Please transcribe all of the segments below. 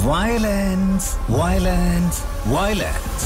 Violence, violence, violence.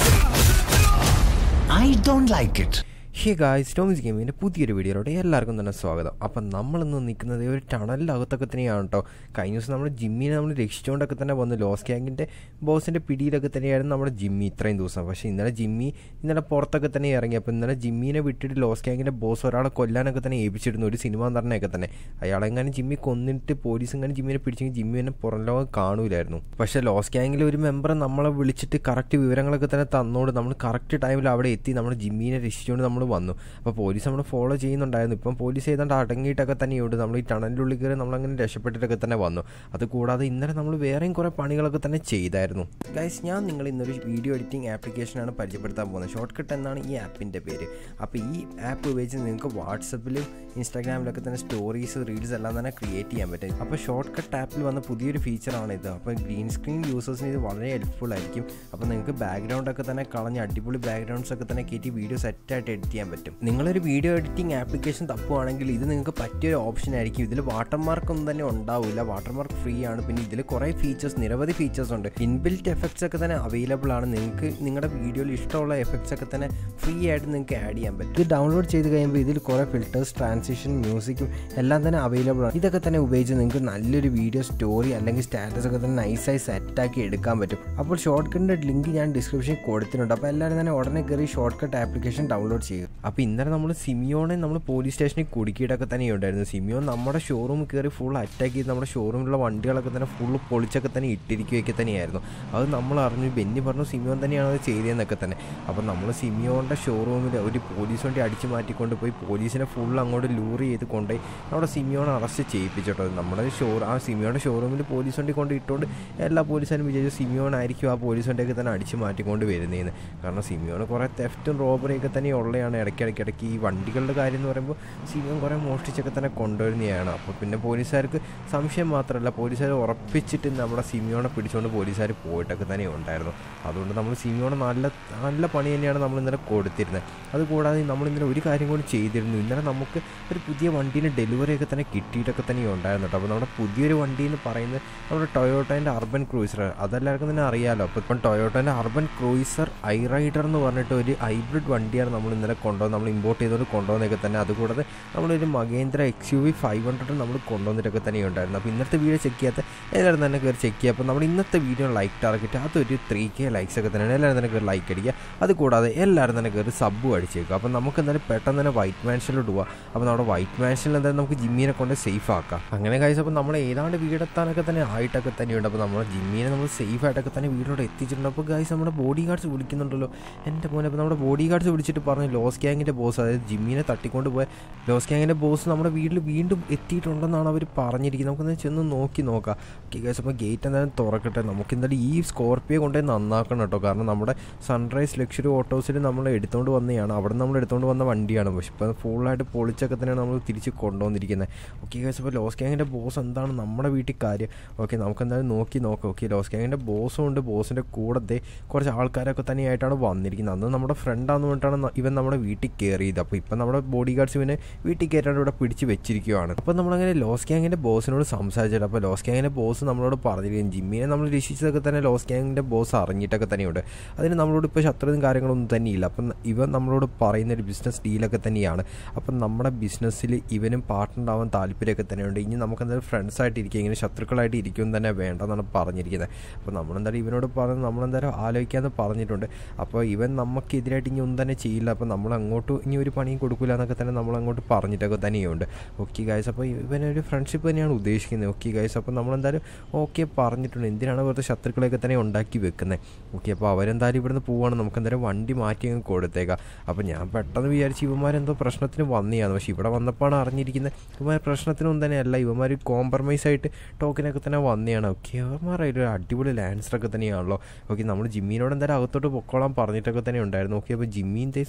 I don't like it. Hey guys Tommy's ഗെയിമിൻ്റെ പുതിയൊരു വീഡിയോയിലോട്ട് എല്ലാവർക്കും തന്നെ സ്വാഗതം അപ്പം നമ്മളിന്ന് നിൽക്കുന്നത് ഒരു ടണലിനകത്തൊക്കെ തന്നെയാണ് കേട്ടോ കഴിഞ്ഞ ദിവസം നമ്മൾ ജിമ്മിനെ നമ്മൾ രക്ഷിച്ചുകൊണ്ടൊക്കെ തന്നെ വന്നു ലോസ് ഗ്യാങ്ങിൻ്റെ ബോസിൻ്റെ പിടിയിലൊക്കെ തന്നെയായിരുന്നു നമ്മുടെ ജിമ്മി ഇത്രയും ദിവസം പക്ഷേ ഇന്നലെ ജിമ്മി ഇന്നലെ പുറത്തൊക്കെ തന്നെ ഇറങ്ങി അപ്പോൾ ഇന്നലെ ജിമ്മിനെ വിട്ടിട്ട് ലോസ് ഗ്യാങ്ങിൻ്റെ ബോസ് ഒരാളെ കൊല്ലാനൊക്കെ തന്നെ ഏൽപ്പിച്ചിരുന്നു ഒരു സിനിമ നടനെയൊക്കെ തന്നെ അയാളെങ്ങനെ ജിമ്മി കൊന്നിട്ട് പോലീസ് എങ്ങനെ ജിമ്മിനെ പിടിച്ചെങ്കിൽ ജിമ്മി തന്നെ പുറം ലോകം കാണൂലായിരുന്നു പക്ഷേ ലോസ് ഗ്യാങ്ങിലെ ഒരു മെമ്പർ നമ്മളെ വിളിച്ചിട്ട് കറക്റ്റ് വിവരങ്ങളൊക്കെ തന്നെ തന്നോട് നമ്മൾ കറക്റ്റ് ടൈമിൽ അവിടെ എത്തി നമ്മുടെ ജിമ്മിനെ രക്ഷിച്ചുകൊണ്ട് നമ്മൾ വന്നു അപ്പോൾ പോലീസ് നമ്മൾ ഫോളോ ചെയ്യുന്നുണ്ടായിരുന്നു ഇപ്പം പോലീസ് ഏതാണ്ട് അടങ്ങിയിട്ടൊക്കെ തന്നെയുണ്ട് നമ്മൾ ഈ ടണലിനുള്ളിൽ കയറി നമ്മളങ്ങനെ രക്ഷപ്പെട്ടിട്ടൊക്കെ തന്നെ വന്നു അത് കൂടാതെ ഇന്നലെ നമ്മൾ വേറെയും കുറേ പണികളൊക്കെ തന്നെ ചെയ്തായിരുന്നു ഗൈസ് ഞാൻ നിങ്ങൾ ഇന്നൊരു വീഡിയോ എഡിറ്റിംഗ് ആപ്ലിക്കേഷനാണ് പരിചയപ്പെടുത്താൻ പോകുന്നത് ഷോർട്ട് കട്ട് എന്നാണ് ഈ ആപ്പിൻ്റെ പേര് അപ്പോൾ ഈ ആപ്പ് ഉപയോഗിച്ച് നിങ്ങൾക്ക് വാട്സപ്പിലും ഇൻസ്റ്റാഗ്രാമിലൊക്കെ തന്നെ സ്റ്റോറീസ് റീൽസ് എല്ലാം തന്നെ ക്രിയേറ്റ് ചെയ്യാൻ പറ്റും അപ്പോൾ ഷോർട്ട് കട്ട് ആപ്പിൽ വന്ന പുതിയൊരു ഫീച്ചറാണ് ഇത് അപ്പോൾ ഗ്രീൻ സ്ക്രീൻ യൂസേഴ്സിന് ഇത് വളരെ ഹെൽപ്ഫുൾ ആയിരിക്കും അപ്പോൾ നിങ്ങൾക്ക് ബാക്ക്ഗ്രൗണ്ട് ഒക്കെ തന്നെ കളഞ്ഞ് അടിപൊളി ബാക്ക്ഗ്രൗണ്ട്സ് ഒക്കെ തന്നെ കയറ്റി വീഡിയോ സെറ്റായിട്ട് എഡിറ്റ് ചെയ്യാൻ പറ്റും നിങ്ങളൊരു വീഡിയോ എഡിറ്റിംഗ് ആപ്ലിക്കേഷൻ തപ്പുവാണെങ്കിൽ ഇത് നിങ്ങൾക്ക് പറ്റിയൊരു ഓപ്ഷൻ ആയിരിക്കും ഇതിൽ വാട്ടർമാർക്ക് ഒന്നും തന്നെ ഉണ്ടാവില്ല വാട്ടർമാർക്ക് ഫ്രീ ആണ് പിന്നെ ഇതിൽ കുറേ ഫീച്ചേഴ്സ് നിരവധി ഫീച്ചേഴ്സ് ഉണ്ട് ഇൻബിൽറ്റ് എഫക്ട്സ് ഒക്കെ തന്നെ അവൈലബിൾ ആണ് നിങ്ങൾക്ക് നിങ്ങളുടെ വീഡിയോയിൽ ഇഷ്ടമുള്ള എഫക്ട്സ് ഒക്കെ തന്നെ ഫ്രീ ആയിട്ട് നിങ്ങൾക്ക് ആഡ് ചെയ്യാൻ പറ്റും ഇത് ഡൗൺലോഡ് ചെയ്ത് കഴിയുമ്പോൾ ഇതിൽ കുറേ ഫിൽറ്റേഴ്സ് ട്രാൻസിഷൻ മ്യൂസിക്കും എല്ലാം തന്നെ അവൈലബിൾ ആണ് ഇതൊക്കെ തന്നെ ഉപയോഗിച്ച് നിങ്ങൾക്ക് നല്ലൊരു വീഡിയോ സ്റ്റോറി അല്ലെങ്കിൽ സ്റ്റാറ്റസ് ഒക്കെ തന്നെ നൈസായി സെറ്റാക്കി എടുക്കാൻ പറ്റും അപ്പോൾ ഷോർട്ട് കട്ടിൻ്റെ ലിങ്ക് ഞാൻ ഡിസ്ക്രിപ്ഷനിൽ കൊടുത്തിട്ടുണ്ട് അപ്പോൾ എല്ലാവരും തന്നെ ഉടനെ കയറി ഷോർട്ട് കട്ട് ആപ്ലിക്കേഷൻ ഡൗൺലോഡ് ചെയ്യുക അപ്പോൾ ഇന്നലെ നമ്മൾ സിമിയോണെ നമ്മൾ പോലീസ് സ്റ്റേഷനിൽ കുടുക്കിയിട്ടൊക്കെ തന്നെ ഉണ്ടായിരുന്നു സിമിയോൺ നമ്മുടെ ഷോറൂമിൽ കയറി ഫുൾ അറ്റാക്ക് ചെയ്ത് നമ്മുടെ ഷോറൂമിലുള്ള വണ്ടികളൊക്കെ തന്നെ ഫുൾ പൊളിച്ചൊക്കെ തന്നെ ഇട്ടിരിക്കുകയൊക്കെ തന്നെയായിരുന്നു അത് നമ്മൾ അറിഞ്ഞു ബെന്നി പറഞ്ഞു സിമിയോൺ തന്നെയാണ് അത് ചെയ്തതെന്നൊക്കെ തന്നെ അപ്പോൾ നമ്മൾ സിമിയോണിൻ്റെ ഷോറൂമിൽ ഒരു പോലീസ് വണ്ടി അടിച്ചു മാറ്റിക്കൊണ്ട് പോയി പോലീസിനെ ഫുൾ അങ്ങോട്ട് ലൂറി ചെയ്ത് കൊണ്ടുപോയി നമ്മുടെ സിമിയോണെ അറസ്റ്റ് ചെയ്യിപ്പിച്ചിട്ടോ നമ്മുടെ ഷോ ആ സിമിയോയുടെ ഷോറൂമിൽ പോലീസ് വണ്ടി കൊണ്ട് ഇട്ടുകൊണ്ട് എല്ലാ പോലീസുകാരും വിചാരിച്ചു സിമിയോൺ ആയിരിക്കും ആ പോലീസ് വണ്ടിയൊക്കെ തന്നെ അടിച്ചു മാറ്റിക്കൊണ്ട് വരുന്നതെന്ന് കാരണം സിമിയോണ് കുറേ തെഫ്റ്റും റോബറിയൊക്കെ തന്നെ ഉള്ളതാണ് ഇടയ്ക്കിടയ്ക്ക് ഇടയ്ക്ക് ഈ വണ്ടികളുടെ കാര്യം എന്ന് പറയുമ്പോൾ സിമിയോൺ കുറേ മോഷ്ടിച്ചൊക്കെ തന്നെ കൊണ്ടുവരുന്നതാണ് അപ്പോൾ പിന്നെ പോലീസുകാർക്ക് സംശയം മാത്രമല്ല പോലീസുകാർ ഉറപ്പിച്ചിട്ട് നമ്മുടെ സിമിയോണെ പിടിച്ചുകൊണ്ട് പോലീസുകാർ പോയിട്ടൊക്കെ തന്നെ ഉണ്ടായിരുന്നു അതുകൊണ്ട് നമ്മൾ സിമിയോണെ നല്ല നല്ല പണി തന്നെയാണ് നമ്മൾ ഇന്നലെ കൊടുത്തിരുന്നത് അതുകൂടാതെ നമ്മൾ ഇന്നലെ ഒരു കാര്യം കൂടി ചെയ്തിരുന്നു ഇന്നലെ നമുക്ക് ഒരു പുതിയ വണ്ടീന് ഡെലിവറി ഒക്കെ തന്നെ കിട്ടിയിട്ടൊക്കെ തന്നെ ഉണ്ടായിരുന്നു കേട്ടോ അപ്പോൾ നമ്മുടെ പുതിയൊരു വണ്ടി എന്ന് പറയുന്നത് നമ്മുടെ ടൊയോട്ടോൻ്റെ അർബൻ ക്രൂയിസർ അതെല്ലാവർക്കും തന്നെ അറിയാമല്ലോ അപ്പോൾ ഇപ്പം ടൊയോട്ടോൻ്റെ അർബൻ ക്രൂയിസർ ഐ റൈഡർ എന്ന് പറഞ്ഞിട്ട് ഒരു ഹൈബ്രിഡ് വണ്ടിയാണ് നമ്മൾ ഇന്നലെ കൊണ്ടുവന്ന് നമ്മൾ ഇമ്പോർട്ട് ചെയ്തുകൊണ്ട് കൊണ്ടുവന്നൊക്കെ തന്നെ അതുകൂടാതെ നമ്മളൊരു Mahindra X U V five hundred നമ്മൾ കൊണ്ടുവന്നിട്ടൊക്കെ തന്നെ ഉണ്ടായിരുന്നു അപ്പോൾ ഇന്നത്തെ വീഡിയോ ചെക്ക് ചെയ്യാത്ത എല്ലാവരും തന്നെ കയറി ചെക്ക് ചെയ്യുക അപ്പോൾ നമ്മൾ ഇന്നത്തെ വീഡിയോ ലൈക്ക് ടാർഗറ്റ് അതൊരു ത്രീ കെ ലൈക്സ് ഒക്കെ തന്നെയാണ് എല്ലാവരും തന്നെ കയറി ലൈക്ക് അടിക്കുക അതുകൂടാതെ എല്ലാവരും തന്നെ കയറി സബ്ബും അടിച്ചേക്കുക അപ്പോൾ നമുക്ക് എന്തായാലും പെട്ടെന്ന് തന്നെ വൈറ്റ് മാൻഷനിലോട്ട് പോവാം അപ്പോൾ നമ്മുടെ വൈറ്റ് മാൻഷനിൽ എന്തായാലും നമുക്ക് ജിമ്മിനെ കൊണ്ട് സേഫ് ആക്കാം അങ്ങനെ കഴിച്ച് അപ്പോൾ നമ്മൾ ഏതാണ്ട് വീടെത്താനൊക്കെ തന്നെ ആയിട്ടൊക്കെ തന്നെയുണ്ട് അപ്പോൾ നമ്മുടെ ജിമ്മിനെ നമ്മൾ സേഫ് ആയിട്ടൊക്കെ തന്നെ വീട്ടിലോട്ട് എത്തിച്ചിട്ടുണ്ട് അപ്പോൾ ഗൈസ് നമ്മുടെ ബോഡി ഗാർഡ്സ് വിളിക്കുന്നുണ്ടല്ലോ എൻ്റെ മോനെ അപ്പോൾ നമ്മുടെ ബോഡി ഗാർഡ്സ് വിളിച്ചിട്ട് പറഞ്ഞു ലോസ് ഗ്യാങ്ങിൻ്റെ ബോസ് അതായത് ജിമ്മിനെ തട്ടിക്കൊണ്ട് പോയ ലോസ് ഗ്യാങ്ങിൻ്റെ ബോസ് നമ്മുടെ വീട്ടിൽ വീണ്ടും എത്തിയിട്ടുണ്ടെന്നാണ് അവർ പറഞ്ഞിരിക്കുന്നത് നമുക്കൊന്ന് ചെന്ന് നോക്കി നോക്കാം ഓക്കെ ഗൈസ് അപ്പോൾ ഗേറ്റ് എന്തായാലും തുറക്കട്ടെ നമുക്ക് എന്തായാലും ഈ സ്കോർപ്പിയോ കൊണ്ടുപോയി നന്നാക്കണം കേട്ടോ കാരണം നമ്മുടെ സൺറൈസ് ലക്ഷറി ഓട്ടോസിൽ നമ്മൾ എടുത്തുകൊണ്ട് വന്നതാണ് അവിടെ നമ്മൾ എടുത്തുകൊണ്ട് വന്ന വണ്ടിയാണ് പക്ഷെ ഇപ്പോൾ ഫുള്ളായിട്ട് പൊളിച്ചൊക്കെ തന്നെയാണ് നമ്മൾ തിരിച്ച് കൊണ്ടുവന്നിരിക്കുന്നത് ഓക്കെ ഗൈസ് അപ്പോൾ ലോസ് ഗ്യാങ്ങിൻ്റെ ബോസ് എന്താണ് നമ്മുടെ വീട്ടിൽ കാര്യം ഓക്കെ നമുക്ക് എന്തായാലും നോക്കി നോക്കാം ഓക്കെ ലോസ് ഗ്യാങ്ങിൻ്റെ ബോസും ഉണ്ട് ബോസിൻ്റെ കൂടത്തെ കുറച്ച് ആൾക്കാരൊക്കെ തന്നെയായിട്ടാണ് വന്നിരിക്കുന്നത് അന്ന് നമ്മുടെ ഫ്രണ്ടാന്ന് പറഞ്ഞിട്ടാണ് ഇവൻ നമ്മുടെ വീട്ടിൽ കയറിയത് അപ്പോൾ ഇപ്പം നമ്മുടെ ബോഡി ഗാർഡ്സ് ഇവനെ വീട്ടിൽ കയറ്റാണ്ട് ഇവിടെ പിടിച്ച് വെച്ചിരിക്കുകയാണ് അപ്പോൾ നമ്മളങ്ങനെ ലോസ് ഗ്യാങ്ങിൻ്റെ ബോസിനോട് സംസാരിച്ചിട്ട് അപ്പോൾ ലോസ് ഗ്യാങ്ങിൻ്റെ ബോസ് നമ്മളോട് പറഞ്ഞിരിക്കും ജിമ്മിനെ നമ്മൾ രക്ഷിച്ചതൊക്കെ തന്നെ ലോസ് ഗ്യാങ്ങിൻ്റെ ബോസ് അറിഞ്ഞിട്ടൊക്കെ തന്നെയുണ്ട് അതിന് നമ്മളോട് ഇപ്പോൾ ശത്രുതയും കാര്യങ്ങളൊന്നും തന്നെയില്ല അപ്പം ഇവൻ നമ്മളോട് പറയുന്ന ഒരു ബിസിനസ് ഡീലൊക്കെ തന്നെയാണ് അപ്പം നമ്മുടെ ബിസിനസ്സിൽ ഇവനും പാർട്ട്ണർ ആവാൻ താല്പര്യമൊക്കെ തന്നെയുണ്ട് ഇനി നമുക്ക് എന്തായാലും ഫ്രണ്ട്സ് ആയിട്ട് ഇരിക്കുക ഇങ്ങനെ ശത്രുക്കളായിട്ട് ഇരിക്കും തന്നെ വേണ്ടെന്നാണ് പറഞ്ഞിരിക്കുന്നത് അപ്പോൾ നമ്മളെന്തായാലും ഇവനോട് പറഞ്ഞ് നമ്മളെന്തായാലും ആലോചിക്കാമെന്ന് പറഞ്ഞിട്ടുണ്ട് അപ്പോൾ ഇവൻ നമുക്കെതിരായിട്ട് ഇനി ഒന്നും തന്നെ ചെയ്യില്ല അപ്പോൾ നമ്മൾ അങ്ങോട്ട് ഇനി ഒരു പണിയും കൊടുക്കില്ല എന്നൊക്കെ തന്നെ നമ്മൾ അങ്ങോട്ട് പറഞ്ഞിട്ടൊക്കെ തന്നെയുണ്ട് ഓക്കെ ഗൈസ് അപ്പോൾ ഇവനൊരു ഫ്രണ്ട്ഷിപ്പ് തന്നെയാണ് ഉദ്ദേശിക്കുന്നത് ഓക്കെ ഗൈസ് അപ്പോൾ നമ്മളെന്തായാലും ഓക്കെ പറഞ്ഞിട്ടുണ്ട് എന്തിനാണ് വെറുതെ ശത്രുക്കളെയൊക്കെ തന്നെ ഉണ്ടാക്കി വെക്കുന്നത് ഓക്കെ അപ്പോൾ അവരെന്തായാലും ഇവിടുന്ന് പോവാണ് നമുക്ക് എന്തായാലും വണ്ടി മാറ്റി അങ്ങ് കൊടുത്തേക്കാം അപ്പോൾ ഞാൻ പെട്ടെന്ന് വിചാരിച്ച് ഇവന്മാരെന്തോ പ്രശ്നത്തിന് വന്നെയാണ് പക്ഷേ ഇവിടെ വന്നപ്പോഴാണ് അറിഞ്ഞിരിക്കുന്നത് ഇവന്മാർ പ്രശ്നത്തിനൊന്നും തന്നെ അല്ല ഇവന്മാർ കോംപ്രമൈസ് ആയിട്ട് ടോക്കനൊക്കെ തന്നെ വന്നെയാണ് ഓക്കെ അവന്മാരായിട്ട് ഒരു അടിപൊളി ലാൻസറൊക്കെ തന്നെയാണല്ലോ ഓക്കെ നമ്മൾ ജിമ്മിനോട് എന്തായാലും അകത്തോട്ട് പൊക്കോളാൻ പറഞ്ഞിട്ടൊക്കെ തന്നെ ഉണ്ടായിരുന്നു ഓക്കെ അപ്പോൾ ജിമ്മിൻ്റെ സോഫിയെ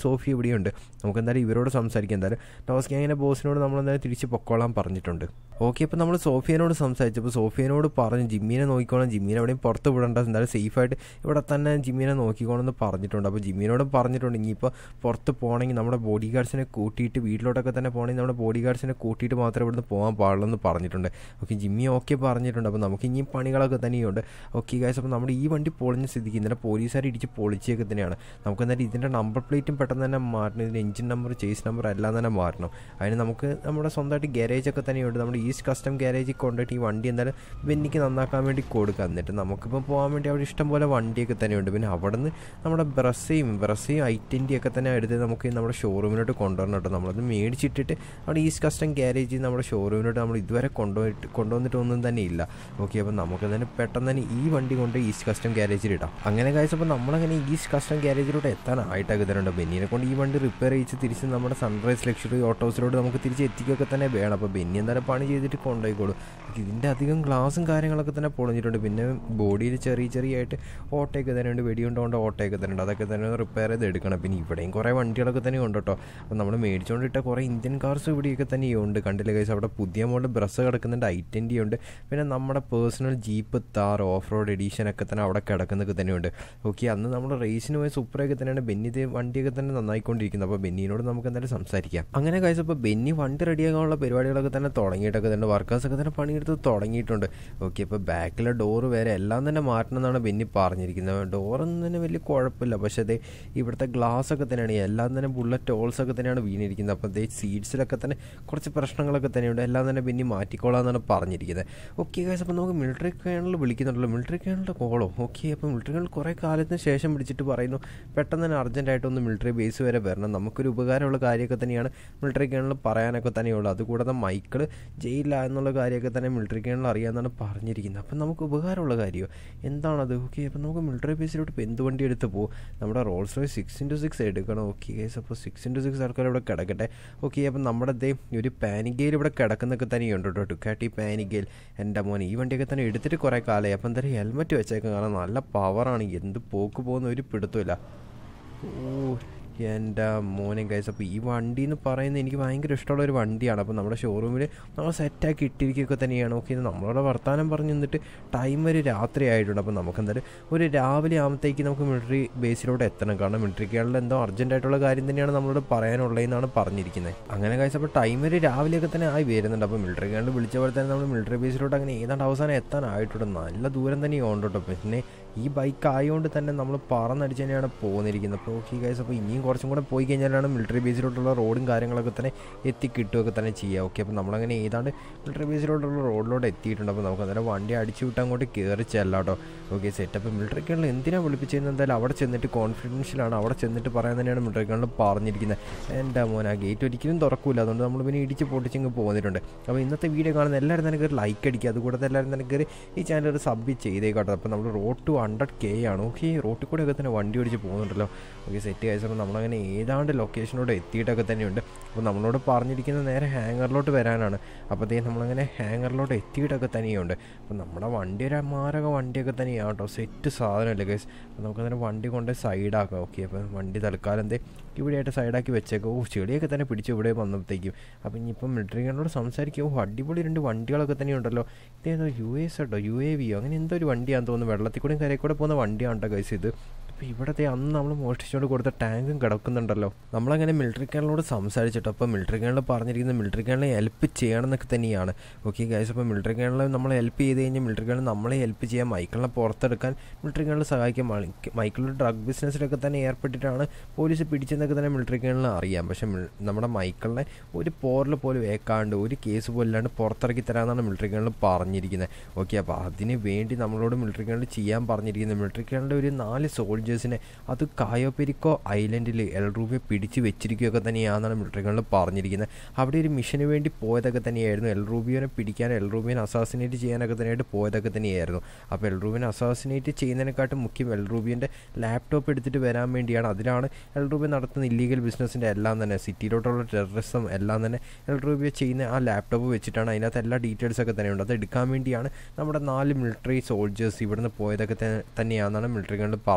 ഇവിടെയുണ്ട് നമുക്ക് എന്തായാലും ഇവരോട് സംസാരിക്കാം എന്തായാലും ലോസ് ഗ്യാങ്ങിൻ്റെ ബോസിനോട് നമ്മൾ എന്തായാലും തിരിച്ച് പൊക്കോളാൻ പറഞ്ഞിട്ടുണ്ട് ഓക്കെ അപ്പോൾ നമ്മൾ സോഫിയനോട് സംസാരിച്ചപ്പോൾ സോഫിയനോട് പറഞ്ഞു ജിമ്മീനെ നോക്കിക്കോളാം ജിമ്മീനെ എവിടെയും പുറത്ത് വിടണ്ട എന്തായാലും സേഫായിട്ട് ഇവിടെ തന്നെ ജിമ്മീനെ നോക്കിക്കോണം എന്ന് പറഞ്ഞിട്ടുണ്ട് അപ്പോൾ ജിമ്മീനോട് പറഞ്ഞിട്ടുണ്ട് ഇനിയിപ്പോൾ പുറത്ത് പോകണമെങ്കിൽ നമ്മുടെ ബോഡി ഗാർഡ്സിനെ കൂട്ടിയിട്ട് വീട്ടിലോട്ടൊക്കെ തന്നെ പോകണമെങ്കിൽ നമ്മുടെ ബോഡി ഗാർഡ്സിനെ കൂട്ടിയിട്ട് മാത്രമേ ഇവിടുന്ന് പോകാൻ പാടുള്ളൂ എന്ന് പറഞ്ഞിട്ടുണ്ട് ഓക്കെ ജിമ്മി ഓക്കെ പറഞ്ഞിട്ടുണ്ട് അപ്പോൾ നമുക്ക് ഇനിയും പണികളൊക്കെ തന്നെയുണ്ട് ഓക്കെ ഗായ്സ് അപ്പോൾ നമ്മുടെ ഈ വണ്ടി പൊളിഞ്ഞ സ്ഥിതിക്ക് ഇന്നലെ പോലീസുകാർ ഇടിച്ച് പൊളിച്ചൊക്കെ തന്നെയാണ് നമുക്ക് എന്തായാലും ഇതിൻ്റെ നമ്പർ പ്ലേറ്റും പെട്ടെന്ന് തന്നെ മാറ്റണം ഇതിൻ്റെ എഞ്ചിൻ നമ്പർ ചേസ് നമ്പർ എല്ലാം തന്നെ മാറണം അതിന് നമുക്ക് നമ്മുടെ സ്വന്തമായിട്ട് ഗാരേജ് ഒക്കെ തന്നെയുണ്ട് നമ്മുടെ ഈസ്റ്റ് കസ്റ്റം ഗാരേജിൽ കൊണ്ടുപോയിട്ട് ഈ വണ്ടി എന്തായാലും ബെന്നിക്ക് നന്നാക്കാൻ വേണ്ടി കൊടുക്കുക എന്നിട്ട് നമുക്കിപ്പോൾ പോകാൻ വേണ്ടി അവിടെ ഇഷ്ടംപോലെ വണ്ടിയൊക്കെ തന്നെയുണ്ട് പിന്നെ അവിടെ നിന്ന് നമ്മുടെ ബ്രസ്സയും ബ്രസ്സയും ഐറ്റൻ്റി ഒക്കെ തന്നെ എടുത്ത് നമുക്ക് നമ്മുടെ ഷോറൂമിലോട്ട് കൊണ്ടുവരണം കേട്ടോ നമ്മളത് മേടിച്ചിട്ടിട്ട് അവിടെ ഈസ്റ്റ് കസ്റ്റം ഗാരേജിൽ നമ്മുടെ ഷോറൂമിലോട്ട് നമ്മൾ ഇതുവരെ കൊണ്ടുപോയിട്ട് കൊണ്ടുവന്നിട്ടൊന്നും തന്നെ ഇല്ല ഓക്കെ അപ്പോൾ നമുക്ക് തന്നെ പെട്ടെന്ന് തന്നെ ഈ വണ്ടി കൊണ്ട് ഈസ്റ്റ് കസ്റ്റം ഗാരേജിൽ ഇടാം അങ്ങനെ കഴിച്ചപ്പോൾ നമ്മളങ്ങനെ ഈസ്റ്റ് കസ്റ്റം ഗാരേജിലോട്ട് എത്താനായിട്ടൊക്കെ തരുന്നുണ്ട് ബെന്നിനെ കൊണ്ട് ഈ വണ്ടി റിപ്പയർ ചെയ്ത് തിരിച്ച് നമ്മുടെ സൺറൈസ് ലക്ഷറി ഓട്ടോസിലോട്ട് നമുക്ക് തിരിച്ച് എത്തിക്കുകയൊക്കെ തന്നെ വേണം അപ്പോൾ ബെന്നി എന്തായാലും പണി ചെയ്തിട്ട് കൊണ്ടുപോയിക്കോളും ഇതിൻ്റെ അധികം ഗ്ലാസും കാര്യങ്ങളൊക്കെ തന്നെ പൊളിഞ്ഞിട്ടുണ്ട് പിന്നെ ബോഡിയിൽ ചെറിയ ചെറിയായിട്ട് ഓട്ടയൊക്കെ തന്നെ ഉണ്ട് വെടിയുണ്ടോണ്ട് ഓട്ടയൊക്കെ തന്നെ ഉണ്ട് അതൊക്കെ തന്നെ റിപ്പയർ ചെയ്ത് എടുക്കണം പിന്നെ ഇവിടെയും കുറേ വണ്ടികളൊക്കെ തന്നെ ഉണ്ട് കേട്ടോ അപ്പോൾ നമ്മൾ മേടിച്ചുകൊണ്ടിട്ട കുറേ ഇന്ത്യൻ കാർസ് ഇവിടെയൊക്കെ തന്നെയുണ്ട് കണ്ടില്ല കൈസ് അവിടെ പുതിയ മോഡൽ ബ്രസ് കിടക്കുന്നുണ്ട് ഐറ്റൻ്റി ഉണ്ട് പിന്നെ നമ്മുടെ personal Jeep Thar off road edition ഒക്കെ തന്നെ അവിടെ കിടക്കുന്നൊക്കെ തന്നെയുണ്ട് ഓക്കെ അന്ന് നമ്മൾ റേസിന് പോയ സൂപ്പറൊക്കെ തന്നെയാണ് ബെന്നി ഇത് വണ്ടിയൊക്കെ തന്നെ നന്നായിക്കൊണ്ടിരിക്കുന്നത് അപ്പോൾ ബെന്നിനോട് നമുക്ക് എന്തായാലും സംസാരിക്കാം അങ്ങനെ കാഴ്ച അപ്പോൾ ബെന്നി വണ്ടി റെഡിയാക്കാനുള്ള പരിപാടികളൊക്കെ തന്നെ തുടങ്ങിയിട്ടൊക്കെ തന്നെ വർക്കേഴ്സൊക്കെ തന്നെ പണിയെടുത്ത് തുടങ്ങിയിട്ടുണ്ട് ഓക്കെ അപ്പോൾ ബാക്കിലെ ഡോറ് വരെ എല്ലാം തന്നെ മാറ്റണം എന്നാണ് ബെന്നി പറഞ്ഞിരിക്കുന്നത് ഡോറൊന്നും തന്നെ വലിയ കുഴപ്പമില്ല പക്ഷേ അതേ ഇവിടുത്തെ ഗ്ലാസ് ഒക്കെ തന്നെയാണ് എല്ലാം തന്നെ ബുള്ളറ്റ് ഹോൾസ് ഒക്കെ തന്നെയാണ് വീണിരിക്കുന്നത് അപ്പോൾ അതേ സീഡ്സിലൊക്കെ തന്നെ കുറച്ച് പ്രശ്നങ്ങളൊക്കെ തന്നെയുണ്ട് എല്ലാം തന്നെ ബെന്നി മാറ്റിക്കോളാം എന്നാണ് പറഞ്ഞിരിക്കുന്നത് ഓക്കെ കാശ് അപ്പോൾ നമുക്ക് മിലിറ്ററി കേണൽ വിളിക്കുന്നുണ്ടല്ലോ മിലിറ്ററി കേണലിൻ്റെ കോളോ ഓക്കെ അപ്പോൾ മിലിറ്ററി കേണൽ കുറേ കാലത്തിന് ശേഷം വിളിച്ചിട്ട് പറയുന്നു പെട്ടെന്ന് തന്നെ അർജൻറ്റായിട്ടൊന്ന് മിലിറ്ററി ബേസ് വരെ വരണം നമുക്കൊരു ഉപകാരമുള്ള കാര്യമൊക്കെ തന്നെയാണ് മിലിറ്ററി കേണൽ പറയാനൊക്കെ തന്നെയുള്ളൂ അതുകൂടാതെ മൈക്കിൾ ജയിലില്ല എന്നുള്ള കാര്യമൊക്കെ തന്നെ മിലിറ്ററി കേണൽ അറിയാമെന്നാണ് പറഞ്ഞിരിക്കുന്നത് അപ്പം നമുക്ക് ഉപകാരമുള്ള കാര്യമോ എന്താണത് ഓക്കെ അപ്പം നമുക്ക് മിലിറ്ററി ബേസിലോട്ട് ഇപ്പോൾ എന്ത് വണ്ടി എടുത്ത് പോകും നമ്മുടെ Rolls Royce six into six എടുക്കണം ഓക്കെ കേസ് അപ്പോൾ സിക്സ് ഇൻറ്റു സിക്സ് ആൾക്കാർ ഇവിടെ കിടക്കട്ടെ ഓക്കെ അപ്പം നമ്മുടെ ദേ ഒരു പാനിഗയിൽ ഇവിടെ കിടക്കുന്നൊക്കെ തന്നെയുണ്ട് കേട്ടോ ടുക്കാട്ടി പാനിഗയിൽ എൻ്റെ മോൻ ഈ വണ്ടിയൊക്കെ തന്നെ എടുത്തിട്ട് കുറേ കാലമായി അപ്പം എന്തായാലും ഹെൽമെറ്റ് വെച്ചേക്കാം കാരണം നല്ല പവറാണ് എന്ത് പോക്ക് പോകുന്ന ഒരു പിടുത്തമില്ല ഓ എൻ്റെ മോനെ ഗൈസ് അപ്പോൾ ഈ വണ്ടി എന്ന് പറയുന്നത് എനിക്ക് ഭയങ്കര ഇഷ്ടമുള്ള ഒരു വണ്ടിയാണ് അപ്പോൾ നമ്മുടെ ഷോറൂമിൽ നമ്മൾ സെറ്റാക്കി ഇട്ടിരിക്കുകയൊക്കെ തന്നെയാണ് ഓക്കെ നമ്മളോട് വർത്തമാനം പറഞ്ഞ് നിന്നിട്ട് ടൈം ഒരു രാത്രി ആയിട്ടുണ്ട് അപ്പോൾ നമുക്ക് എന്തായാലും ഒരു രാവിലെ ആകുമ്പോഴത്തേക്ക് നമുക്ക് മിലിറ്ററി ബേസിലോട്ട് എത്തണം കാരണം മിലിറ്ററിക്കുകളിൽ എന്തോ അർജൻറ്റ് ആയിട്ടുള്ള കാര്യം തന്നെയാണ് നമ്മളോട് പറയാനുള്ളതെന്നാണ് പറഞ്ഞിരിക്കുന്നത് അങ്ങനെ ഗൈസ് അപ്പോൾ ടൈം ഒരു രാവിലെയൊക്കെ തന്നെ ആയി വരുന്നുണ്ട് അപ്പോൾ മിലിറ്ററി കാളിൽ വിളിച്ച പോലെ തന്നെ നമ്മൾ മിലിറ്ററി ബേസിലോട്ട് അങ്ങനെ ഏതാണ്ട് അവസാനം എത്താനായിട്ടുണ്ട് നല്ല ദൂരം തന്നെ ഉണ്ട് കേട്ടോ പിന്നെ ഈ ബൈക്ക് ആയതുകൊണ്ട് തന്നെ നമ്മൾ പറന്നടിച്ച് തന്നെയാണ് പോകുന്നിരിക്കുന്നത് അപ്പോൾ ഓക്കെ ഗൈസ് അപ്പോൾ ഇനിയും കുറച്ചും കൂടെ പോയി കഴിഞ്ഞാലാണ് മിലിറ്ററി ബേസിലോട്ടുള്ള റോഡും കാര്യങ്ങളൊക്കെ തന്നെ എത്തിക്കിട്ടുകയൊക്കെ തന്നെ ചെയ്യുക ഓക്കെ അപ്പോൾ നമ്മളങ്ങനെ ഏതാണ്ട് മിലിറ്ററി ബേസിലോട്ടുള്ള റോഡിലോട്ട് എത്തിയിട്ടുണ്ട് അപ്പോൾ നമുക്ക് അന്നേരം വണ്ടി അടിച്ചു വിട്ട് അങ്ങോട്ട് കയറി ചെല്ലാട്ടോ ഓക്കെ സെറ്റപ്പ് മിലിറ്ററിക്കുള്ള എന്തിനാണ് വിളിപ്പിച്ചതെന്ന് എന്തായാലും അവിടെ ചെന്നിട്ട് കോൺഫിഡൻഷ്യലാണ് അവിടെ ചെന്നിട്ട് പറയാൻ തന്നെയാണ് മിലിറ്ററിക്കുകളിൽ പറഞ്ഞിരിക്കുന്നത് എൻ്റെ മോൻ ആ ഗേറ്റ് ഒരിക്കലും തുറക്കൂല അതുകൊണ്ട് നമ്മൾ പിന്നെ ഇടിച്ച് പൊട്ടിച്ചിങ്ങ് പോന്നിട്ടുണ്ട് അപ്പോൾ ഇന്നത്തെ വീഡിയോ കാണുന്ന എല്ലാവരും തന്നെ കയറി ലൈക്ക് അടിക്കുക അതുകൂടാതെ എല്ലാവരും തന്നെ കയറി ഈ ചാനൽ ഒരു സബ് ചെയ്തേക്കോട്ടെ അപ്പോൾ നമ്മൾ റോഡ് ടു ഹൺഡ്രഡ് കെ ആണ് ഓക്കെ റോട്ടിൽ കൂടെ ഒക്കെ തന്നെ വണ്ടി ഓടിച്ച് പോകുന്നുണ്ടല്ലോ ഓക്കെ സെറ്റ് കഴിച്ചപ്പോൾ നമ്മളങ്ങനെ ഏതാണ്ട് ലൊക്കേഷനോട് എത്തിയിട്ടൊക്കെ തന്നെയുണ്ട് അപ്പോൾ നമ്മളോട് പറഞ്ഞിരിക്കുന്നത് നേരെ ഹാങ്ങറിലോട്ട് വരാനാണ് അപ്പോഴത്തേക്കും നമ്മളങ്ങനെ ഹാങ്ങറിലോട്ട് എത്തിയിട്ടൊക്കെ തന്നെയുണ്ട് അപ്പോൾ നമ്മുടെ വണ്ടി ഒരു മാരക വണ്ടിയൊക്കെ തന്നെയാണ് കേട്ടോ സെറ്റ് സാധനമല്ലേ ഗൈസ് അപ്പോൾ നമുക്കതിനെ വണ്ടി കൊണ്ട് സൈഡാക്കാം ഓക്കെ അപ്പോൾ വണ്ടി തൽക്കാലം എന്തേ ഇവിടെയായിട്ട് സൈഡാക്കി വെച്ചേക്കാം ഓ ചെടിയൊക്കെ തന്നെ പിടിച്ച് ഇവിടെ വന്നപ്പോഴത്തേക്കും അപ്പോൾ ഇനിയിപ്പം മിലിറ്ററികളോട് സംസാരിക്കും ഓ അടിപൊളി രണ്ട് വണ്ടികളൊക്കെ തന്നെയുണ്ടല്ലോ ഇതേതോ യു എസ് കേട്ടോ യു എ വിയോ അങ്ങനെ എന്തോ ഒരു വണ്ടിയാണെന്ന് തോന്നുന്നു വെള്ളത്തിൽ കൂടെയും കരയിൽ കൂടെ പോകുന്ന വണ്ടിയാണ് കേട്ടോ ഗൈസ് ഇത് അപ്പോൾ ഇവിടത്തെ അന്ന് നമ്മൾ മോഷ്ടിച്ചുകൊണ്ട് കൊടുത്ത ടാങ്കും കിടക്കുന്നുണ്ടല്ലോ നമ്മളങ്ങനെ മിലിറ്ററി കേണലോട് സംസാരിച്ചിട്ട് അപ്പോൾ മിലിറ്ററി കേണൽ പറഞ്ഞിരിക്കുന്നത് മിലിറ്ററി കേണലെ ഹെൽപ്പ് ചെയ്യണം എന്നൊക്കെ തന്നെയാണ് ഓക്കെ ഗൈസ് അപ്പോൾ മിലിറ്ററി കേണൽ നമ്മളെ ഹെൽപ്പ് ചെയ്ത് കഴിഞ്ഞാൽ മിലിറ്ററി കേണൽ നമ്മളെ ഹെൽപ്പ് ചെയ്യാൻ മൈക്കിളിനെ പുറത്തെടുക്കാൻ മിലിറ്ററി കേണൽ സഹായിക്കും മൈക്കിളിൽ ഡ്രഗ് ബിസിനസ്സിലൊക്കെ തന്നെ ഏർപ്പെട്ടിട്ടാണ് പോലീസ് പിടിച്ചെന്നൊക്കെ തന്നെ മിലിറ്ററി കേണലിന് അറിയാം പക്ഷേ നമ്മുടെ മൈക്കിളിനെ ഒരു പോറിൽ പോലും ഏക്കാണ്ട് ഒരു കേസ് പോലും ഇല്ലാണ്ട് പുറത്തിറക്കി തരാമെന്നാണ് മിലിറ്ററി കേണൽ പറഞ്ഞിരിക്കുന്നത് ഓക്കെ അപ്പോൾ അതിന് വേണ്ടി നമ്മളോട് മിലിറ്ററി കേണൽ ചെയ്യാൻ പറഞ്ഞിരിക്കുന്നത് മിലിറ്ററി കേണലിൻ്റെ ഒരു നാല് സോൾജേഴ്സിനെ അത് കായോപെരിക്കോ ഐലൻഡിൽ എൽറൂബിയെ പിടിച്ച് വെച്ചിരിക്കുകയൊക്കെ തന്നെയാണെന്നാണ് മിലിറ്ററി കേണൽ പറഞ്ഞിരിക്കുന്നത് അവിടെ ഒരു മിഷന് വേണ്ടി പോയതൊക്കെ തന്നെയായിരുന്നു എൽറൂബിയോനെ പിടിക്കാൻ എൽറൂബിയനെ അസാസിനേറ്റ് ചെയ്യാനൊക്കെ തന്നെയായിട്ട് പോയതൊക്കെ തന്നെയായിരുന്നു അപ്പോൾ എൽറൂബിയനെ അസാസിനേറ്റ് ചെയ്യുന്നതിനെക്കാട്ടും മുഖ്യം എൽറൂബിയൻ്റെ ലാപ്ടോപ്പ് എടുത്തിട്ട് വരാൻ വേണ്ടിയാണ് അതിലാണ് എൽറൂബിയ നടത്തുന്ന ഇല്ലീഗൽ ബിസിനസ്സിൻ്റെ എല്ലാം തന്നെ സിറ്റിയിലോട്ടുള്ള ടെററിസം എല്ലാം തന്നെ എൽറൂബിയ ചെയ്യുന്ന ആ ലാപ്ടോപ്പ് വെച്ചിട്ടാണ് അതിനകത്ത് എല്ലാ ഡീറ്റെയിൽസൊക്കെ തന്നെയുണ്ട് അത് എടുക്കാൻ വേണ്ടിയാണ് നമ്മുടെ നാല് മിലിറ്ററി സോൾജേഴ്സ് ഇവിടുന്ന് പോയതൊക്കെ തന്നെയാണെന്നാണ് മിലിറ്ററി കണ്ട് പറഞ്ഞിരിക്കുന്നത്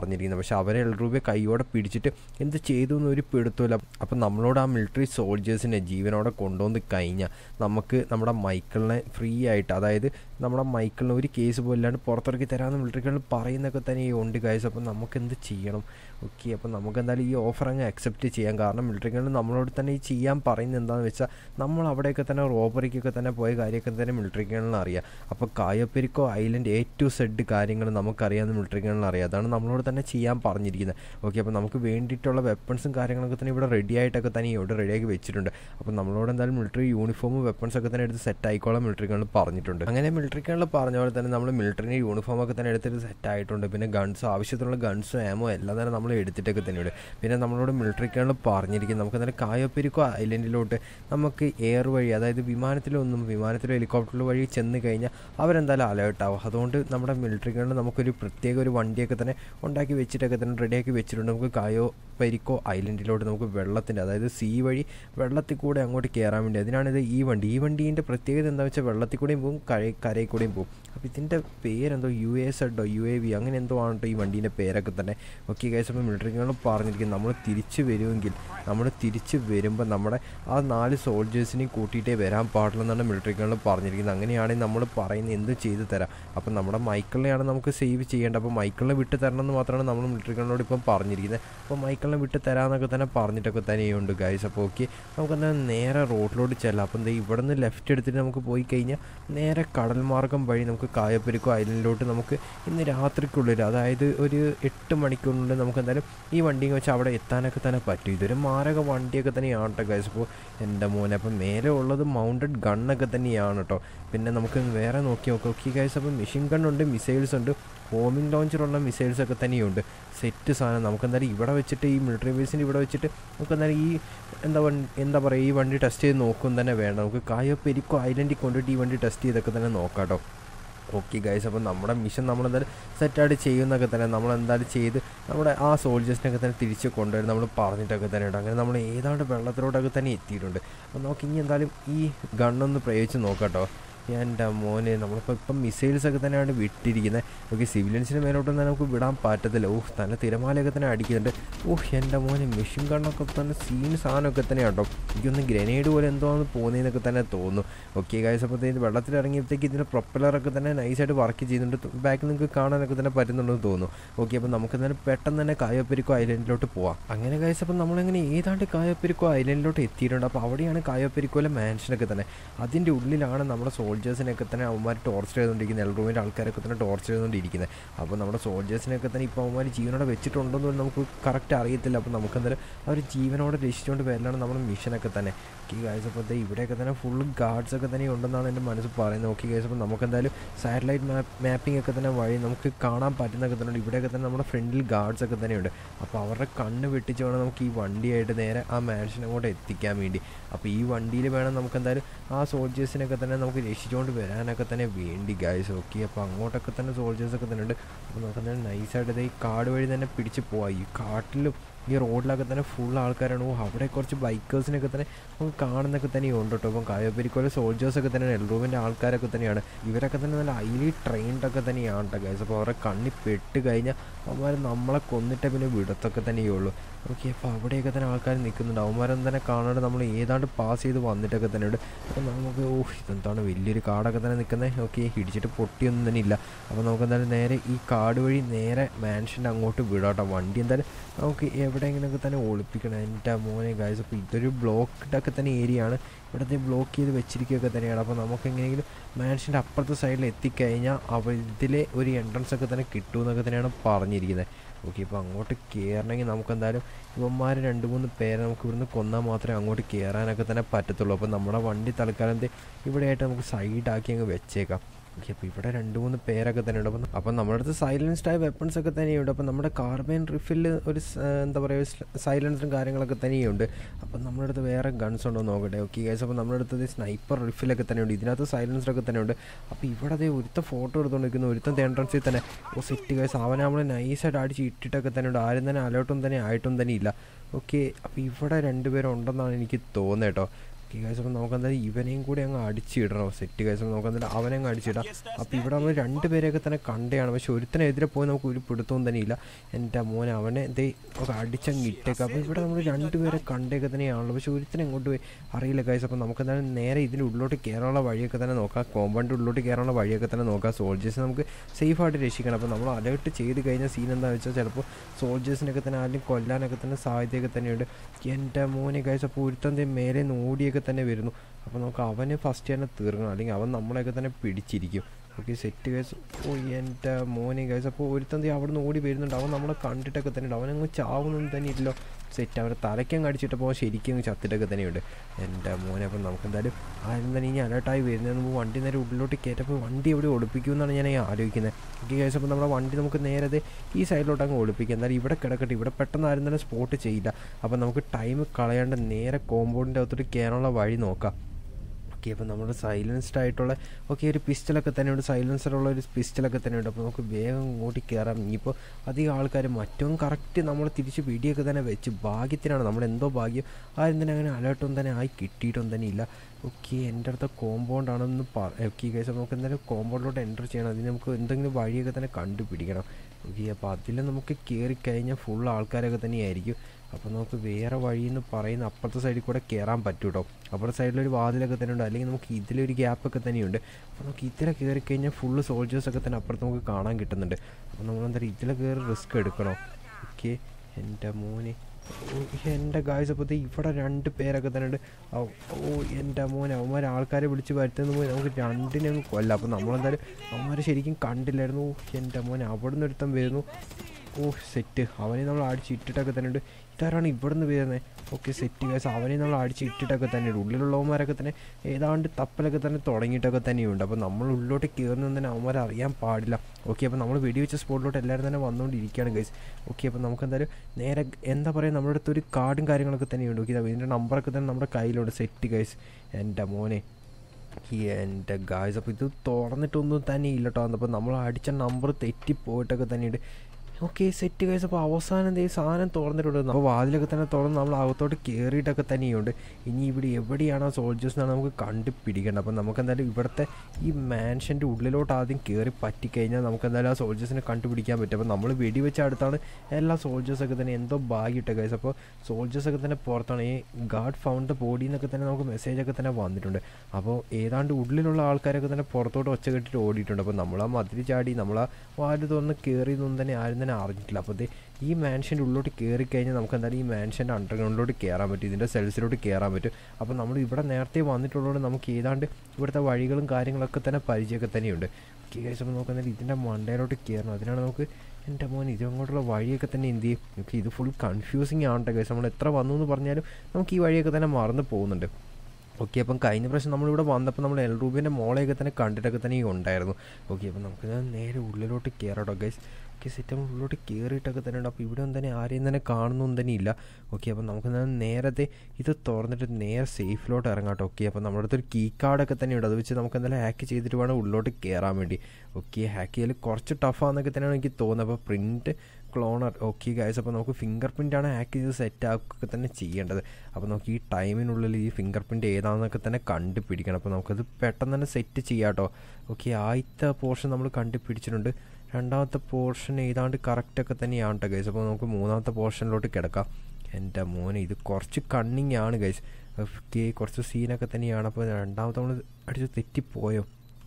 പക്ഷെ അവരെ എൽറൂബെ കൈയോടെ പിടിച്ചിട്ട് എന്ത് ചെയ്തു എന്നൊരു പിടുത്തമില്ല അപ്പം നമ്മളോട് ആ മിലിറ്ററി സോൾജേഴ്സിനെ ജീവനോടെ കൊണ്ടുവന്ന് കഴിഞ്ഞാൽ നമുക്ക് നമ്മുടെ മൈക്കിളിനെ ഫ്രീ ആയിട്ട് അതായത് നമ്മുടെ മൈക്കിളിന് ഒരു കേസ് പോലില്ലാണ്ട് പുറത്തിറക്കി തരാമെന്ന് മിലിറ്ററികളിൽ പറയുന്നൊക്കെ തന്നെ ഈ ഉണ്ട് ഗൈസ് അപ്പം നമുക്ക് എന്ത് ചെയ്യണം ഓക്കെ അപ്പം നമുക്ക് എന്തായാലും ഈ ഓഫർ അങ്ങ് അക്സെപ്റ്റ് ചെയ്യാം കാരണം മിലിറ്ററികളിൽ നമ്മളോട് തന്നെ ഈ ചെയ്യാൻ പറയുന്നത് എന്താണെന്ന് വെച്ചാൽ നമ്മൾ അവിടെയൊക്കെ തന്നെ റോബറിക്കൊക്കെ തന്നെ പോയ കാര്യമൊക്കെ തന്നെ മിലിറ്ററികളിൽ അറിയാം അപ്പോൾ Cayo Perico island A to Z കാര്യങ്ങൾ നമുക്കറിയാമെന്ന് മിലിറ്ററികളിൽ അറിയാം അതാണ് നമ്മളോട് തന്നെ ചെയ്യാൻ പറഞ്ഞിരിക്കുന്നത് ഓക്കെ അപ്പോൾ നമുക്ക് വേണ്ടിയിട്ടുള്ള വെപ്പൺസും കാര്യങ്ങളൊക്കെ തന്നെ ഇവിടെ റെഡി ആയിട്ടൊക്കെ തന്നെ ഇവിടെ റെഡിയാക്കി വെച്ചിട്ടുണ്ട് അപ്പോൾ നമ്മളോട് എന്തായാലും മിലിറ്ററി യൂണിഫോമും വെപ്പൺസ് ഒക്കെ തന്നെ എടുത്ത് സെറ്റ് ആയിക്കോളാം മിലിറ്ററികളിൽ പറഞ്ഞിട്ടുണ്ട് അങ്ങനെ മിലിറ്ററികളിൽ പറഞ്ഞ പോലെ തന്നെ നമ്മൾ മിലിറ്ററി യൂണിഫോം ഒക്കെ തന്നെ എടുത്തിട്ട് സെറ്റ് ആയിട്ടുണ്ട് പിന്നെ ഗൺസ് ആവശ്യത്തിനുള്ള ഗൺസും ആമോ എല്ലാം തന്നെ നമ്മൾ എടുത്തിട്ടൊക്കെ തന്നെയുണ്ട് പിന്നെ നമ്മളോട് മിലിറ്ററികളിൽ പറഞ്ഞിരിക്കും നമുക്ക് എന്തായാലും കായപ്പെരിക്കോ ഐലൻഡിലോട്ട് നമുക്ക് എയർ വഴി അതായത് വിമാനത്തിലൊന്നും വിമാനത്തിലോ ഹെലികോപ്റ്ററിലോ വഴി ചെന്ന് കഴിഞ്ഞാൽ അവരെന്തായാലും അലേർട്ട് ആവും അതുകൊണ്ട് നമ്മുടെ മിലിറ്ററികളിൽ നമുക്കൊരു പ്രത്യേക ഒരു വണ്ടിയൊക്കെ തന്നെ ഉണ്ടാക്കി വെച്ചിട്ടൊക്കെ തന്നെ റെഡിയാക്കി വെച്ചിട്ടുണ്ട് നമുക്ക് കായോ പരിക്കോ ഐലൻഡിലോട്ട് നമുക്ക് വെള്ളത്തിൻ്റെ അതായത് സീ വഴി വെള്ളത്തിൽ കൂടെ അങ്ങോട്ട് കയറാൻ വേണ്ടി അതിനാണിത് ഈ വണ്ടി ഈ വണ്ടീൻ്റെ പ്രത്യേകത എന്താ വെച്ചാൽ വെള്ളത്തിൽ കൂടെയും പോകും കര കരയിൽ കൂടെയും പോകും അപ്പോൾ ഇതിൻ്റെ പേരെന്തോ യു എ സെഡോ യു എ വി അങ്ങനെ എന്തോ ആണ് കേട്ടോ ഈ വണ്ടീൻ്റെ പേരൊക്കെ തന്നെ ഓക്കെ ഗൈസ് അപ്പോൾ മിലിറ്ററികൾ പറഞ്ഞിരിക്കും നമ്മൾ തിരിച്ച് വരുമെങ്കിൽ നമ്മൾ തിരിച്ച് വരുമ്പോൾ നമ്മുടെ ആ നാല് സോൾജേഴ്സിനെയും കൂട്ടിയിട്ടേ വരാൻ പാടുള്ളൂ മിലിറ്ററികൾ പറഞ്ഞിരിക്കുന്നത് അങ്ങനെയാണെങ്കിൽ നമ്മൾ പറയുന്നത് എന്ത് ചെയ്തു തരാം അപ്പം നമ്മുടെ മൈക്കിളിനെയാണ് നമുക്ക് സേവ് ചെയ്യേണ്ടത് അപ്പോൾ മൈക്കിളിനെ വിട്ട് തരണം എന്ന് മാത്രമാണ് നമ്മൾ മിലിറ്ററികളോട് ഇപ്പം പറഞ്ഞിരിക്കുന്നത് അപ്പോൾ മൈക്കിളിനെ വിട്ട് തരാമെന്നൊക്കെ തന്നെ പറഞ്ഞിട്ടൊക്കെ തന്നെയുണ്ട് ഗൈസ് അപ്പോൾ ഓക്കെ നമുക്കെന്താ നേരെ റോഡിലോട്ട് ചെല്ലാം അപ്പം എന്താ ഇവിടെ നിന്ന് ലെഫ്റ്റ് എടുത്തിട്ട് നമുക്ക് പോയി കഴിഞ്ഞാൽ നേരെ കടൽ മാർഗം വഴി നമുക്ക് കായപ്പെരിക്കോ ഐലൻഡിലോട്ട് നമുക്ക് ഇന്ന് രാത്രിക്കുള്ളിൽ അതായത് ഒരു എട്ട് മണിക്കൂറിനുള്ളിൽ നമുക്ക് എന്തായാലും ഈ വണ്ടിയും വെച്ച് അവിടെ എത്താനൊക്കെ തന്നെ പറ്റും ഇതൊരു മാരക വണ്ടിയൊക്കെ തന്നെയാണ് കേട്ടോ ഗൈസ് അപ്പോൾ എൻ്റെ മോനെ അപ്പം മേലെ ഉള്ളത് മൗണ്ടഡ് ഗണ്ണൊക്കെ തന്നെയാണ് കേട്ടോ പിന്നെ നമുക്ക് വേറെ നോക്കി നോക്കാം ഓക്കെ ഗൈസ് അപ്പം മെഷീൻ ഗണ്ണുണ്ട് മിസൈൽസ് ഉണ്ട് ഹോമിംഗ് ലോഞ്ചറുള്ള മിസൈൽസ് ഒക്കെ തന്നെയുണ്ട് സെറ്റ് സാധനം നമുക്ക് എന്തായാലും ഇവിടെ വെച്ചിട്ട് ഈ മിലിറ്ററി ബേസിൻ്റെ ഇവിടെ വെച്ചിട്ട് നമുക്ക് എന്തായാലും ഈ എന്താ വൺ- എന്താ പറയുക ഈ വണ്ടി ടെസ്റ്റ് ചെയ്ത് നോക്കും തന്നെ വേണ്ട നമുക്ക് കായോ പെരിക്കോ ഐലൻഡിൽ കൊണ്ടിട്ട് ഈ വണ്ടി ടെസ്റ്റ് ചെയ്തൊക്കെ തന്നെ നോക്കാം കേട്ടോ ഓക്കെ ഗൈസ് അപ്പോൾ നമ്മുടെ മിഷൻ നമ്മളെന്തായാലും സെറ്റായിട്ട് ചെയ്യുന്നൊക്കെ തന്നെ നമ്മളെന്തായാലും ചെയ്ത് നമ്മുടെ ആ സോൾജേഴ്സിനൊക്കെ തന്നെ തിരിച്ച് കൊണ്ടുവരും നമ്മൾ പറഞ്ഞിട്ടൊക്കെ തന്നെ ഉണ്ട് അങ്ങനെ നമ്മൾ ഏതാണ്ട് വെള്ളത്തിലോട്ടൊക്കെ തന്നെ എത്തിയിട്ടുണ്ട് അപ്പോൾ നമുക്ക് ഇനി എന്തായാലും ഈ ഗണ്ണൊന്ന് പ്രയോഗിച്ച് നോക്കാം കേട്ടോ എൻ്റെ മോനെ നമ്മളിപ്പോൾ ഇപ്പം മിസൈൽസ് ഒക്കെ തന്നെയാണ് വിട്ടിരിക്കുന്നത് ഓക്കെ സിവിലിയൻസിന് മേലോട്ടൊന്നും നമുക്ക് വിടാൻ പറ്റത്തില്ല ഓഹ് നല്ല തിരമാലയൊക്കെ തന്നെ അടിക്കുന്നുണ്ട് ഓഹ് എൻ്റെ മോനെ മെഷീൻ ഗണ്ണൊക്കെ തന്നെ സീൻ സാധനമൊക്കെ തന്നെയാണ് കേട്ടോ എനിക്കൊന്ന് ഗ്രനേഡ് പോലെ എന്തോ ആണ് പോകുന്നതെന്നൊക്കെ തന്നെ തോന്നുന്നു ഓക്കെ ഗൈസ് അപ്പോൾ ഇത് വെള്ളത്തിൽ ഇറങ്ങിയപ്പോഴത്തേക്ക് ഇതിൻ്റെ പ്രൊപ്പലറൊക്കെ തന്നെ നൈസായിട്ട് വർക്ക് ചെയ്യുന്നുണ്ട് ബാക്കിൽ നിങ്ങൾക്ക് കാണാനൊക്കെ തന്നെ പറ്റുന്നുണ്ടെന്ന് തോന്നുന്നു ഓക്കെ അപ്പോൾ നമുക്ക് തന്നെ പെട്ടെന്ന് തന്നെ കായപ്പെരിക്കോ ഐലൻഡിലോട്ട് പോവാം അങ്ങനെ ഗൈസ് അപ്പോൾ നമ്മളങ്ങനെ ഏതാണ്ട് കായപ്പെരിക്കോ ഐലൻഡിലോട്ട് എത്തിയിട്ടുണ്ട് അപ്പോൾ അവിടെയാണ് കായപ്പെരിക്കോലെ മാൻഷനൊക്കെ തന്നെ അതിൻ്റെ ഉള്ളിലാണ് നമ്മുടെ സോൾജേഴ്സിനെയൊക്കെ തന്നെ അവന്മാർ ടോർച്ചർ ചെയ്തുകൊണ്ടിരിക്കുന്നത് എൽറൂമിൻ്റെ ആൾക്കാരൊക്കെ തന്നെ ടോർച്ചർ ചെയ്തുകൊണ്ടിരിക്കുന്നത് അപ്പോൾ നമ്മുടെ സോൾജേഴ്സിനെയൊക്കെ തന്നെ ഇപ്പോൾ അവന്മാർ ജീവനോടെ വെച്ചിട്ടുണ്ടോയെന്ന് പോലും നമുക്ക് കറക്റ്റ് അറിയത്തില്ല അപ്പോൾ നമുക്ക് എന്തായാലും അവർ ജീവനോടെ രക്ഷിച്ചുകൊണ്ട് വരലാണ് നമ്മുടെ മിഷനൊക്കെ തന്നെ ഓക്കെ ഗൈസ് അപ്പോൾ ദേ ഇവിടെയൊക്കെ തന്നെ ഫുള്ള് ഗാർഡ്സ് ഒക്കെ തന്നെ ഉണ്ടെന്നാണ് എൻ്റെ മനസ്സ് പറയുന്നത് ഓക്കെ ഗൈസ് അപ്പോൾ നമുക്ക് എന്തായാലും സാറ്റലൈറ്റ് മാപ്പ് മാപ്പിംഗ് ഒക്കെ തന്നെ വഴി നമുക്ക് കാണാൻ പറ്റുന്നൊക്കെ തന്നെ ഉണ്ട് ഇവിടെയൊക്കെ തന്നെ നമ്മുടെ ഫ്രണ്ടിൽ ഗാർഡ്സ് ഒക്കെ തന്നെയുണ്ട് അപ്പോൾ അവരുടെ കണ്ണ് വെട്ടിച്ച് വേണം നമുക്ക് ഈ വണ്ടിയായിട്ട് നേരെ ആ മാൻഷൻ അങ്ങോട്ട് എത്തിക്കാൻ വേണ്ടി അപ്പോൾ ഈ വണ്ടിയിൽ വേണം നമുക്ക് എന്തായാലും ആ സോൾജേഴ്സിനൊക്കെ തന്നെ നമുക്ക് രക്ഷിച്ചുകൊണ്ട് വരാനൊക്കെ തന്നെ വേണ്ടി ഗൈസ് ഓക്കെ അപ്പോൾ അങ്ങോട്ടൊക്കെ തന്നെ സോൾജേഴ്സൊക്കെ തന്നെ ഉണ്ട് അപ്പോൾ നമുക്ക് എന്തായാലും നൈസായിട്ട് ഇത് ഈ കാട് വഴി തന്നെ പിടിച്ച് പോവാം ഈ കാട്ടിലും ഈ റോഡിലൊക്കെ തന്നെ ഫുൾ ആൾക്കാരാണ് ഓ അവിടെ കുറച്ച് ബൈക്കേഴ്സിനൊക്കെ തന്നെ നമുക്ക് കാണുന്നൊക്കെ തന്നെ ഉണ്ട് കേട്ടോ അപ്പം കായപ്പരിക്കോലെ സോൾജേഴ്സൊക്കെ തന്നെയാണ് എൽറൂമിൻ്റെ ആൾക്കാരൊക്കെ തന്നെയാണ് ഇവരൊക്കെ തന്നെ നല്ല ഹൈലി ട്രെയിൻഡൊക്കെ തന്നെയാണ് കേട്ടോ ഗൈസ് അപ്പോൾ അവരുടെ കണ്ണി പെട്ട് കഴിഞ്ഞാൽ അവന്മാർ നമ്മളെ കൊന്നിട്ടേ പിന്നെ വിടത്തൊക്കെ തന്നെയേ ഉള്ളൂ ഓക്കെ അപ്പോൾ അവിടെയൊക്കെ തന്നെ ആൾക്കാർ നിൽക്കുന്നുണ്ട് അവന്മാരൊന്നും തന്നെ കാണാണ്ട് നമ്മൾ ഏതാണ്ട് പാസ് ചെയ്ത് വന്നിട്ടൊക്കെ തന്നെ ഉണ്ട് അപ്പോൾ നമുക്ക് ഓ ഇതെന്താണ് വലിയൊരു കാടൊക്കെ തന്നെ നിൽക്കുന്നത് ഓക്കെ ഇടിച്ചിട്ട് പൊട്ടിയൊന്നും തന്നെ ഇല്ല അപ്പോൾ നമുക്ക് എന്തായാലും നേരെ ഈ കാട് വഴി നേരെ മാൻഷൻ്റെ അങ്ങോട്ട് വിടാട്ടോ വണ്ടി എന്തായാലും നമുക്ക് എവിടെയെങ്കിലുമൊക്കെ തന്നെ ഒളിപ്പിക്കണം എൻ്റെ മോനെ ഗായ്സ് അപ്പോൾ ഇതൊരു ബ്ലോക്ക്ഡൊക്കെ തന്നെ ഏരിയ ആണ് ഇവിടുത്തെ ബ്ലോക്ക് ചെയ്ത് വെച്ചിരിക്കുകയൊക്കെ തന്നെയാണ് അപ്പോൾ നമുക്ക് എങ്ങനെയെങ്കിലും മാൻഷൻ്റെ അപ്പുറത്തെ സൈഡിൽ എത്തിക്കഴിഞ്ഞാൽ അവ ഇതിലെ ഒരു എൻട്രൻസ് ഒക്കെ തന്നെ കിട്ടുമെന്നൊക്കെ തന്നെയാണ് പറഞ്ഞിരിക്കുന്നത് ഓക്കെ ഇപ്പോൾ അങ്ങോട്ട് കയറണമെങ്കിൽ നമുക്ക് എന്തായാലും ഇവന്മാർ രണ്ട് മൂന്ന് പേരെ നമുക്ക് ഇവിടുന്ന് കൊന്നാൽ മാത്രമേ അങ്ങോട്ട് കയറാനൊക്കെ തന്നെ പറ്റത്തുള്ളൂ അപ്പോൾ നമ്മുടെ വണ്ടി തൽക്കാലം ദേ ഇവിടെയായിട്ട് നമുക്ക് സൈഡാക്കി അങ്ങ് വെച്ചേക്കാം ഓക്കെ അപ്പോൾ ഇവിടെ രണ്ട് മൂന്ന് പേരൊക്കെ തന്നെ ഉണ്ട് അപ്പം അപ്പം നമ്മുടെ അടുത്ത് സൈലൻസ്ഡ് ആയ വെപ്പൺസ് ഒക്കെ തന്നെയുണ്ട് അപ്പം നമ്മുടെ കാർബൈൻ റിഫിൽ ഒരു സ്- ആ, എന്താ പറയുക സൈലൻസും കാര്യങ്ങളൊക്കെ തന്നെയുണ്ട് അപ്പം നമ്മുടെ അടുത്ത് വേറെ ഗൺസ് ഉണ്ടോ എന്ന് നോക്കട്ടെ ഓക്കെ ഗൈസ് അപ്പോൾ നമ്മുടെ അടുത്ത് സ്നൈപ്പർ റിഫിലൊക്കെ തന്നെയുണ്ട് ഇതിനകത്ത് സൈലൻസർ ഒക്കെ തന്നെയുണ്ട് അപ്പോൾ ഇവിടെ അതേ ഒരുത്ത ഫോട്ടോ എടുത്തുകൊണ്ടിരിക്കുന്നു ഒരുത്തൻ എൻട്രൻസിൽ തന്നെ ഓ സെറ്റ് ഗൈസ് അവനെ നമ്മൾ നൈസായിട്ട് അടിച്ച് ഇട്ടിട്ടൊക്കെ തന്നെ ഉണ്ട് ആരും തന്നെ അലേർട്ടും തന്നെ ആയിട്ടും തന്നെ ഇല്ല ഓക്കെ അപ്പോൾ ഇവിടെ രണ്ടുപേരും ഉണ്ടെന്നാണ് എനിക്ക് തോന്നുന്നത് കേട്ടോ ഓക്കെ ഗൈസ് അപ്പോൾ നമുക്ക് എന്തായാലും ഇവനെയും കൂടി അങ്ങ് അടിച്ചിടണം സെറ്റ് ഗൈസ് അപ്പോൾ നമുക്ക് എന്തായാലും അവനെ അങ്ങ് അടിച്ചിടാം അപ്പോൾ ഇവിടെ നമ്മൾ രണ്ട് പേരെയൊക്കെ തന്നെ കണ്ടയാണ് പക്ഷെ ഒരുത്തനെതിരെ പോയി നമുക്ക് ഒരു പിടുത്തവും തന്നെ ഇല്ല എൻ്റെ മോനെ അവനെ ദേ ഒക്കെ അടിച്ചങ്ങ് ഇട്ടേക്കാം അപ്പോൾ ഇവിടെ നമ്മൾ രണ്ടുപേരെ കണ്ടേക്കെ തന്നെയാണല്ലോ പക്ഷെ ഒരുത്തനെ എങ്ങോട്ട് പോയി അറിയില്ല ഗൈസ് അപ്പോൾ നമുക്ക് എന്തായാലും നേരെ ഇതിൻ്റെ ഉള്ളിലോട്ട് കയറാനുള്ള വഴിയൊക്കെ തന്നെ നോക്കാം കോമ്പൗണ്ട് ഉള്ളിലോട്ട് കയറാനുള്ള വഴിയൊക്കെ തന്നെ നോക്കാം സോൾജേഴ്സ് നമുക്ക് സേഫായിട്ട് രക്ഷിക്കണം അപ്പോൾ നമ്മൾ അലേർട്ട് ചെയ്ത് കഴിഞ്ഞ സീൻ എന്താണെന്ന് വെച്ചാൽ ചിലപ്പോൾ സോൾജേഴ്സിനൊക്കെ തന്നെ ആദ്യം കൊല്ലാനൊക്കെ തന്നെ സാധ്യതയൊക്കെ തന്നെയുണ്ട് എൻ്റെ മോനെ ഗൈസ് അപ്പോൾ ഒരുത്തൻ്റെ മേലെ നോടിയൊക്കെ തന്നെ വരുന്നു അപ്പോൾ നമുക്ക് അവന് ഫസ്റ്റ് തന്നെ തീർക്കണം അല്ലെങ്കിൽ അവൻ നമ്മളെയൊക്കെ തന്നെ പിടിച്ചിരിക്കും ഓക്കെ സെറ്റ് ഗൈസ് ഓ എൻ്റെ മോനെ ഗൈസ് അപ്പോൾ ഒരുത്തന്തി അവിടെ നിന്ന് ഓടി വരുന്നുണ്ട് അവൻ നമ്മളെ കണ്ടിട്ടൊക്കെ തന്നെ ഉണ്ട് അവനങ്ങ് ചാവുന്നൊന്നും തന്നെ ഇല്ലല്ലോ സെറ്റ് അവരെ തലയ്ക്കങ്ങ് അടിച്ചിട്ടപ്പോൾ ശരിക്കും അങ്ങ് ചത്തിട്ടൊക്കെ തന്നെയുണ്ട് എൻ്റെ മോനെ അപ്പം നമുക്ക് എന്തായാലും ആരും തന്നെ ഇനി അലേർട്ടായി വരുന്നതിന് മുമ്പ് വണ്ടി നേരെ ഉള്ളിലോട്ട് കയറ്റപ്പോൾ വണ്ടി എവിടെ ഒളിപ്പിക്കുമെന്നാണ് ഞാൻ ഈ ആലോചിക്കുന്നത് ഓക്കെ ഗൈസ് അപ്പോൾ നമ്മുടെ വണ്ടി നമുക്ക് നേരത്തെ ഈ സൈഡിലോട്ട് അങ്ങ് ഒളിപ്പിക്കാം എന്തായാലും ഇവിടെ കിടക്കട്ടെ ഇവിടെ പെട്ടെന്ന് ആരും തന്നെ സ്പോട്ട് ചെയ്യില്ല അപ്പോൾ നമുക്ക് ടൈം കളയാണ്ട് നേരെ കോമ്പൗണ്ടിൻ്റെ അകത്തോട്ട് കയറാനുള്ള വഴി നോക്കാം ഓക്കെ അപ്പോൾ നമ്മുടെ സൈലൻസ്ഡ് ആയിട്ടുള്ള ഓക്കെ ഒരു പിസ്റ്റലൊക്കെ തന്നെയുണ്ട് സൈലൻസറുള്ള ഒരു പിസ്റ്റലൊക്കെ തന്നെയുണ്ട് അപ്പോൾ നമുക്ക് വേഗം ഇങ്ങോട്ട് കയറാം ഇനിയിപ്പോൾ അധികം ആൾക്കാർ മറ്റും കറക്റ്റ് നമ്മൾ തിരിച്ച് പിടിയൊക്കെ തന്നെ വെച്ച് ഭാഗ്യത്തിനാണ് നമ്മൾ എന്തോ ഭാഗ്യം ആരും തന്നെ അങ്ങനെ അലേർട്ടൊന്നും തന്നെ ആയി കിട്ടിയിട്ടൊന്നും തന്നെ ഇല്ല ഓക്കെ എൻ്റെ അടുത്ത കോമ്പൗണ്ട് ആണെന്ന് പറ ഓക്കെ കേസ് നമുക്ക് എന്തായാലും കോമ്പൗണ്ടിലോട്ട് എൻ്റർ ചെയ്യണം അതിന് നമുക്ക് എന്തെങ്കിലും വഴിയൊക്കെ തന്നെ കണ്ടുപിടിക്കണം ഓക്കെ അപ്പോൾ അതിൽ നമുക്ക് കയറിക്കഴിഞ്ഞാൽ ഫുൾ ആൾക്കാരൊക്കെ തന്നെയായിരിക്കും അപ്പോൾ നമുക്ക് വേറെ വഴിയെന്ന് പറയുന്ന അപ്പുറത്തെ സൈഡിൽ കൂടെ കയറാൻ പറ്റും കേട്ടോ അപ്പുറത്തെ സൈഡിലൊരു വാതിലൊക്കെ തന്നെ ഉണ്ട് അല്ലെങ്കിൽ നമുക്ക് ഇതിലൊരു ഗ്യാപ്പൊക്കെ തന്നെയുണ്ട് അപ്പോൾ നമുക്ക് ഇതിലെ കയറി കഴിഞ്ഞാൽ ഫുള്ള് സോൾജേഴ്സൊക്കെ തന്നെ അപ്പുറത്ത് നമുക്ക് കാണാൻ കിട്ടുന്നുണ്ട് അപ്പോൾ നമ്മൾ എന്തായാലും ഇതിലെ കയറി റിസ്ക് എടുക്കണോ ഓക്കെ എൻ്റെ മോനെ ഓ, എൻ്റെ ഗായ്സ് അപ്പോൾ ദേ ഇവിടെ രണ്ട് പേരൊക്കെ തന്നെ ഉണ്ട് ഓ ഓ, എൻ്റെ മോനെ അവന്മാർ ആൾക്കാരെ വിളിച്ച് വരുത്തുന്ന പോയി നമുക്ക് രണ്ടിനെ അങ്ങ് കൊല്ലാം അപ്പോൾ നമ്മളെന്തായാലും അവന്മാർ ശരിക്കും കണ്ടില്ലായിരുന്നു ഓ, എൻ്റെ മോനെ അവിടെ നിന്ന് ഒരുത്തം വരുന്നു ഓ സെറ്റ് അവനെ നമ്മൾ അടിച്ച് ഇട്ടിട്ടൊക്കെ തന്നെ ഉണ്ട് ഇതാരാണ് ഇവിടെ നിന്ന് വരുന്നത് ഓക്കെ സെറ്റ് ഗൈസ് അവനെ നമ്മൾ അടിച്ച് ഇട്ടിട്ടൊക്കെ തന്നെ ഉണ്ട് ഉള്ളിലുള്ളവന്മാരൊക്കെ തന്നെ ഏതാണ്ട് തപ്പലൊക്കെ തന്നെ തുടങ്ങിയിട്ടൊക്കെ തന്നെയുണ്ട് അപ്പോൾ നമ്മൾ ഉള്ളിലോട്ട് കയറുന്ന തന്നെ അവന്മാർ അറിയാൻ പാടില്ല ഓക്കെ അപ്പോൾ നമ്മൾ വെടിവെച്ച സ്പോട്ടിലോട്ട് എല്ലാവരും തന്നെ വന്നുകൊണ്ടിരിക്കുകയാണ് ഗൈസ് ഓക്കെ അപ്പോൾ നമുക്ക് എന്തായാലും നേരെ എന്താ പറയുക നമ്മുടെ അടുത്ത് ഒരു കാർഡും കാര്യങ്ങളൊക്കെ തന്നെയുണ്ട് ഓക്കെ ഇതിൻ്റെ നമ്പറൊക്കെ തന്നെ നമ്മുടെ കയ്യിലുണ്ട് സെറ്റ് ഗൈസ് എൻ്റെ മോനെ എൻ്റെ ഗായ്സ് അപ്പോൾ ഇത് തുറന്നിട്ടൊന്നും തന്നെ ഇല്ല കേട്ടോ അപ്പോൾ നമ്മൾ അടിച്ച നമ്പർ തെറ്റിപ്പോയിട്ടൊക്കെ തന്നെയുണ്ട് ഓക്കെ സെറ്റ് കഴിച്ച് അപ്പോൾ അവസാനം എന്തേ സാധനം തുറന്നിട്ടുണ്ട് അപ്പോൾ വാതിലൊക്കെ തന്നെ തുറന്ന് നമ്മൾ അകത്തോട്ട് കയറിയിട്ടൊക്കെ തന്നെയുണ്ട് ഇനി ഇവിടെ എവിടെയാണോ സോൾജേഴ്സ് എന്നാണ് നമുക്ക് കണ്ടുപിടിക്കേണ്ടത് അപ്പോൾ നമുക്ക് എന്തായാലും ഇവിടുത്തെ ഈ മാൻഷൻ്റെ ഉള്ളിലോട്ട് ആദ്യം കയറി പറ്റിക്കഴിഞ്ഞാൽ നമുക്ക് എന്തായാലും ആ സോൾജേഴ്സിനെ കണ്ടുപിടിക്കാൻ പറ്റും അപ്പോൾ നമ്മൾ വെടിവെച്ച അടുത്താണ് എല്ലാ സോൾജേഴ്സൊക്കെ തന്നെ എന്തോ ഭാഗ്യമിട്ട കഴിച്ച് അപ്പോൾ സോൾജേഴ്സൊക്കെ തന്നെ പുറത്താണ് ഈ ഗാർഡ് ഫൗണ്ട് ദ ബോഡി എന്നൊക്കെ തന്നെ നമുക്ക് മെസ്സേജൊക്കെ തന്നെ വന്നിട്ടുണ്ട് അപ്പോൾ ഏതാണ്ട് ഉള്ളിലുള്ള ആൾക്കാരൊക്കെ തന്നെ പുറത്തോട്ട് ഒച്ച കെട്ടിട്ട് ഓടിയിട്ടുണ്ട് അപ്പോൾ നമ്മൾ ആ മതിൽ ചാടി നമ്മൾ ആ വാല് തുറന്ന് കയറിയതൊന്നും തന്നെ ആരും തന്നെ അറിഞ്ഞിട്ടില്ല അപ്പോൾ ദേ ഈ മാൻഷൻ്റെ ഉള്ളിലോട്ട് കയറി കഴിഞ്ഞാൽ നമുക്ക് എന്തായാലും ഈ മാൻഷൻ്റെ അണ്ടർഗ്രൗണ്ടിലോട്ട് കയറാൻ പറ്റും ഇതിൻ്റെ സെൽസിലോട്ട് കയറാൻ പറ്റും അപ്പോൾ നമ്മൾ ഇവിടെ നേരത്തെ വന്നിട്ടുള്ളതുകൊണ്ട് നമുക്ക് ഏതാണ്ട് ഇവിടുത്തെ വഴികളും കാര്യങ്ങളൊക്കെ തന്നെ പരിചയമൊക്കെ തന്നെയുണ്ട് ഓക്കെ കഴിച്ച് അപ്പോൾ നമുക്ക് എന്തായാലും ഇതിൻ്റെ മണ്ടയിലോട്ട് കയറണം അതിനാണ് നമുക്ക് എൻ്റെ മോൻ ഇതങ്ങോട്ടുള്ള വഴിയൊക്കെ തന്നെ എന്ത് ചെയ്യും ഓക്കെ ഇത് ഫുൾ കൺഫ്യൂസിങ് ആണ് കേട്ടോ നമ്മൾ എത്ര വന്നു എന്ന് പറഞ്ഞാലും നമുക്ക് ഈ വഴിയൊക്കെ തന്നെ മറന്ന് പോകുന്നുണ്ട് ഓക്കെ അപ്പം കഴിഞ്ഞ പ്രാവശ്യം നമ്മളിവിടെ വന്നപ്പോൾ നമ്മൾ എൽ റൂബിൻ്റെ മോളെയൊക്കെ തന്നെ കണ്ടിട്ടൊക്കെ തന്നെ ഈ ഉണ്ടായിരുന്നു ഓക്കെ അപ്പം നമുക്ക് ഞാൻ നേരെ ഉള്ളിലോട്ട് കയറാട്ടോ ഗൈസ് ഓക്കെ സെറ്റ് നമ്മൾ ഉള്ളിലോട്ട് കയറിയിട്ടൊക്കെ തന്നെ ഉണ്ട് അപ്പോൾ ഇവിടെ ഒന്നും തന്നെ ആരെയും തന്നെ കാണുന്നൊന്നും തന്നെ ഇല്ല ഓക്കെ അപ്പോൾ നമുക്ക് ഞാൻ നേരത്തെ ഇത് തുറന്നിട്ട് നേരെ സേഫിലോട്ട് ഇറങ്ങാട്ടോ ഓക്കെ അപ്പോൾ നമ്മുടെ അടുത്തൊരു കീ കാർഡൊക്കെ തന്നെ ഉണ്ട് അത് വെച്ച് നമുക്ക് എന്തായാലും ഹാക്ക് ചെയ്തിട്ട് വേണം ഉള്ളിലോട്ട് കയറാൻ വേണ്ടി ഓക്കെ ഹാക്ക് ചെയ്യൽ കുറച്ച് ടഫാന്നൊക്കെ തന്നെയാണ് എനിക്ക് തോന്നുന്നത് അപ്പോൾ പ്രിൻറ്റ് ക്ലോണർ ഓക്കെ ഗൈസ് അപ്പോൾ നമുക്ക് ഫിംഗർ പ്രിൻ്റാണ് ഹാക്ക് ചെയ്ത് സെറ്റ് ആക്കുക തന്നെ ചെയ്യേണ്ടത് അപ്പോൾ നമുക്ക് ഈ ടൈമിനുള്ളിൽ ഈ ഫിംഗർ പ്രിൻ്റ് ഏതാണെന്നൊക്കെ തന്നെ കണ്ടുപിടിക്കണം അപ്പോൾ നമുക്കത് പെട്ടെന്ന് തന്നെ സെറ്റ് ചെയ്യാം കേട്ടോ ഓക്കെ ആദ്യത്തെ പോർഷൻ നമ്മൾ കണ്ടുപിടിച്ചിട്ടുണ്ട് രണ്ടാമത്തെ പോർഷൻ ഏതാണ്ട് കറക്റ്റൊക്കെ തന്നെയാണ് കേട്ടോ ഗൈസ് അപ്പോൾ നമുക്ക് മൂന്നാമത്തെ പോർഷനിലോട്ട് കിടക്കാം എൻ്റെ മോനെ ഇത് കുറച്ച് കണ്ണിങ് ആണ് ഗൈസ് ഓക്കെ കുറച്ച് സീനൊക്കെ തന്നെയാണ് അപ്പോൾ രണ്ടാമത്തെ നമ്മൾ അടിച്ച് തെറ്റിപ്പോയോ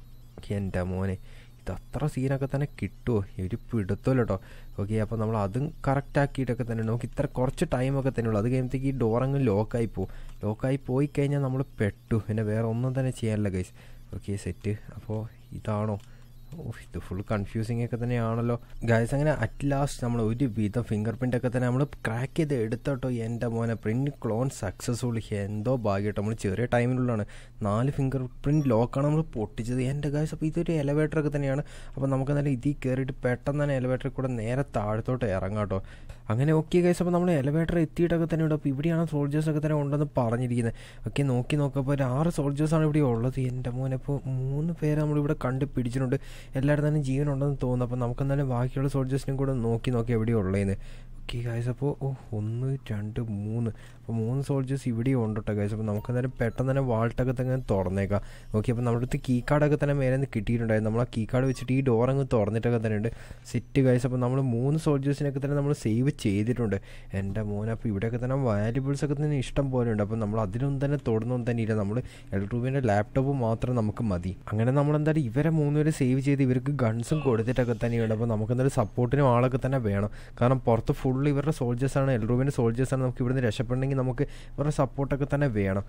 എൻ്റെ മോനെ ഇത് അത്ര സീനൊക്കെ തന്നെ കിട്ടുമോ ഒരു പിടുത്തല്ലോ കേട്ടോ ഓക്കെ അപ്പോൾ നമ്മൾ അതും കറക്റ്റ് ആക്കിയിട്ടൊക്കെ തന്നെ നമുക്ക് ഇത്ര കുറച്ച് ടൈമൊക്കെ തന്നെ ഉള്ളൂ അത് കഴിയുമ്പോഴത്തേക്ക് ഈ ഡോർ അങ്ങ് ലോക്കായി പോകും ലോക്കായി പോയി കഴിഞ്ഞാൽ നമ്മൾ പെട്ടു പിന്നെ വേറെ ഒന്നും തന്നെ ചെയ്യാനില്ല ഗൈസ് ഓക്കെ സെറ്റ് അപ്പോൾ ഇതാണോ ഓ ഇത് ഫുൾ കൺഫ്യൂസിങ് ഒക്കെ തന്നെയാണല്ലോ ഗൈസ് അങ്ങനെ അറ്റ് ലാസ്റ്റ് നമ്മൾ ഒരു വിധം ഫിംഗർ പ്രിൻ്റ് ഒക്കെ തന്നെ നമ്മൾ ക്രാക്ക് ചെയ്ത് എടുത്തോട്ടോ എൻ്റെ മോനെ പ്രിൻറ്റ് ക്ലോൺ സക്സസ്ഫുൾ എന്തോ ഭാഗ്യട്ടോ നമ്മൾ ചെറിയ ടൈമിനുള്ളതാണ് നാല് ഫിംഗർ പ്രിൻറ്റ് ലോക്കാണ് നമ്മൾ പൊട്ടിച്ചത് എൻ്റെ ഗൈസ് അപ്പോൾ ഇതൊരു എലവേറ്റർ ഒക്കെ തന്നെയാണ് അപ്പോൾ നമുക്ക് എന്തായാലും ഇതിൽ കയറിയിട്ട് പെട്ടെന്ന് തന്നെ എലവേറ്ററിൽ കൂടെ നേരെ താഴത്തോട്ട് ഇറങ്ങാം കേട്ടോ അങ്ങനെ ഓക്കെ ഗൈസ് അപ്പോൾ നമ്മൾ എലവേറ്റർ എത്തിയിട്ടൊക്കെ തന്നെ ഉണ്ട് അപ്പോൾ ഇവിടെയാണ് സോൾജേഴ്സ് ഒക്കെ തന്നെ ഉണ്ടെന്ന് പറഞ്ഞിരിക്കുന്നത് ഓക്കെ നോക്കി നോക്കപ്പോൾ ഒരു ആറ് സോൾജേഴ്സാണ് ഇവിടെ ഉള്ളത് എൻ്റെ മോനെ ഇപ്പോൾ മൂന്ന് പേര് നമ്മളിവിടെ കണ്ട് പിടിച്ചിട്ടുണ്ട് എല്ലാവരും തന്നെ ജീവനുണ്ടെന്ന് തോന്നുന്നു അപ്പോൾ നമുക്ക് എന്തായാലും ബാക്കിയുള്ള സോൾജേഴ്സിനും കൂടെ നോക്കി നോക്കി എവിടെയാണ് ഉള്ളതെന്ന് ഓക്കെ ഗൈസ് അപ്പോൾ ഓ ഒന്ന് രണ്ട് മൂന്ന് അപ്പോൾ മൂന്ന് സോൾജേഴ്സ് ഇവിടെയും ഉണ്ട് കേട്ടോ ഗൈസ് അപ്പോൾ നമുക്ക് എന്തായാലും പെട്ടെന്ന് തന്നെ വാൾട്ടൊക്കെ തന്നെ തുറന്നേക്കാം ഓക്കെ അപ്പോൾ നമ്മുടെ അടുത്ത് കീ കാർഡൊക്കെ തന്നെ മേലെ നിന്ന് കിട്ടിയിട്ടുണ്ടായിരുന്നു നമ്മൾ ആ കീ കാർഡ് വെച്ചിട്ട് ഈ ഡോർ അങ്ങ് തുറന്നിട്ടൊക്കെ തന്നെ ഉണ്ട് സെറ്റ് ഗൈസ് അപ്പോൾ നമ്മൾ മൂന്ന് സോൾജേഴ്സിനൊക്കെ തന്നെ നമ്മൾ സേവ് ചെയ്തിട്ടുണ്ട് എൻ്റെ മോൻ അപ്പോൾ ഇവിടെയൊക്കെ തന്നെ വാല്യുബിൾസ് ഒക്കെ തന്നെ ഇഷ്ടം പോലെ ഉണ്ട് അപ്പോൾ നമ്മൾ അതിലൊന്നും തന്നെ തൊടുന്നൊന്നും തന്നെ ഇല്ല നമ്മൾ എൽട്രൂബിൻ്റെ ലാപ്ടോപ്പ് മാത്രം നമുക്ക് മതി അങ്ങനെ നമ്മൾ എന്തായാലും ഇവരെ മൂന്നുപേരെ സേവ് ചെയ്ത് ഇവർക്ക് ഗൺസും കൊടുത്തിട്ടൊക്കെ തന്നെയുണ്ട് അപ്പോൾ നമുക്ക് എന്തായാലും സപ്പോർട്ടിനും ആളൊക്കെ തന്നെ വേണം കാരണം പുറത്ത് ഫുൾ ഇവരുടെ സോൾജേഴ്സാണ് എൽറൂബിൻ്റെ സോൾജേഴ്സാണ് നമുക്ക് ഇവിടുന്ന് രക്ഷപ്പെടണമെങ്കിൽ നമുക്ക് ഇവരുടെ സപ്പോർട്ടൊക്കെ തന്നെ വേണം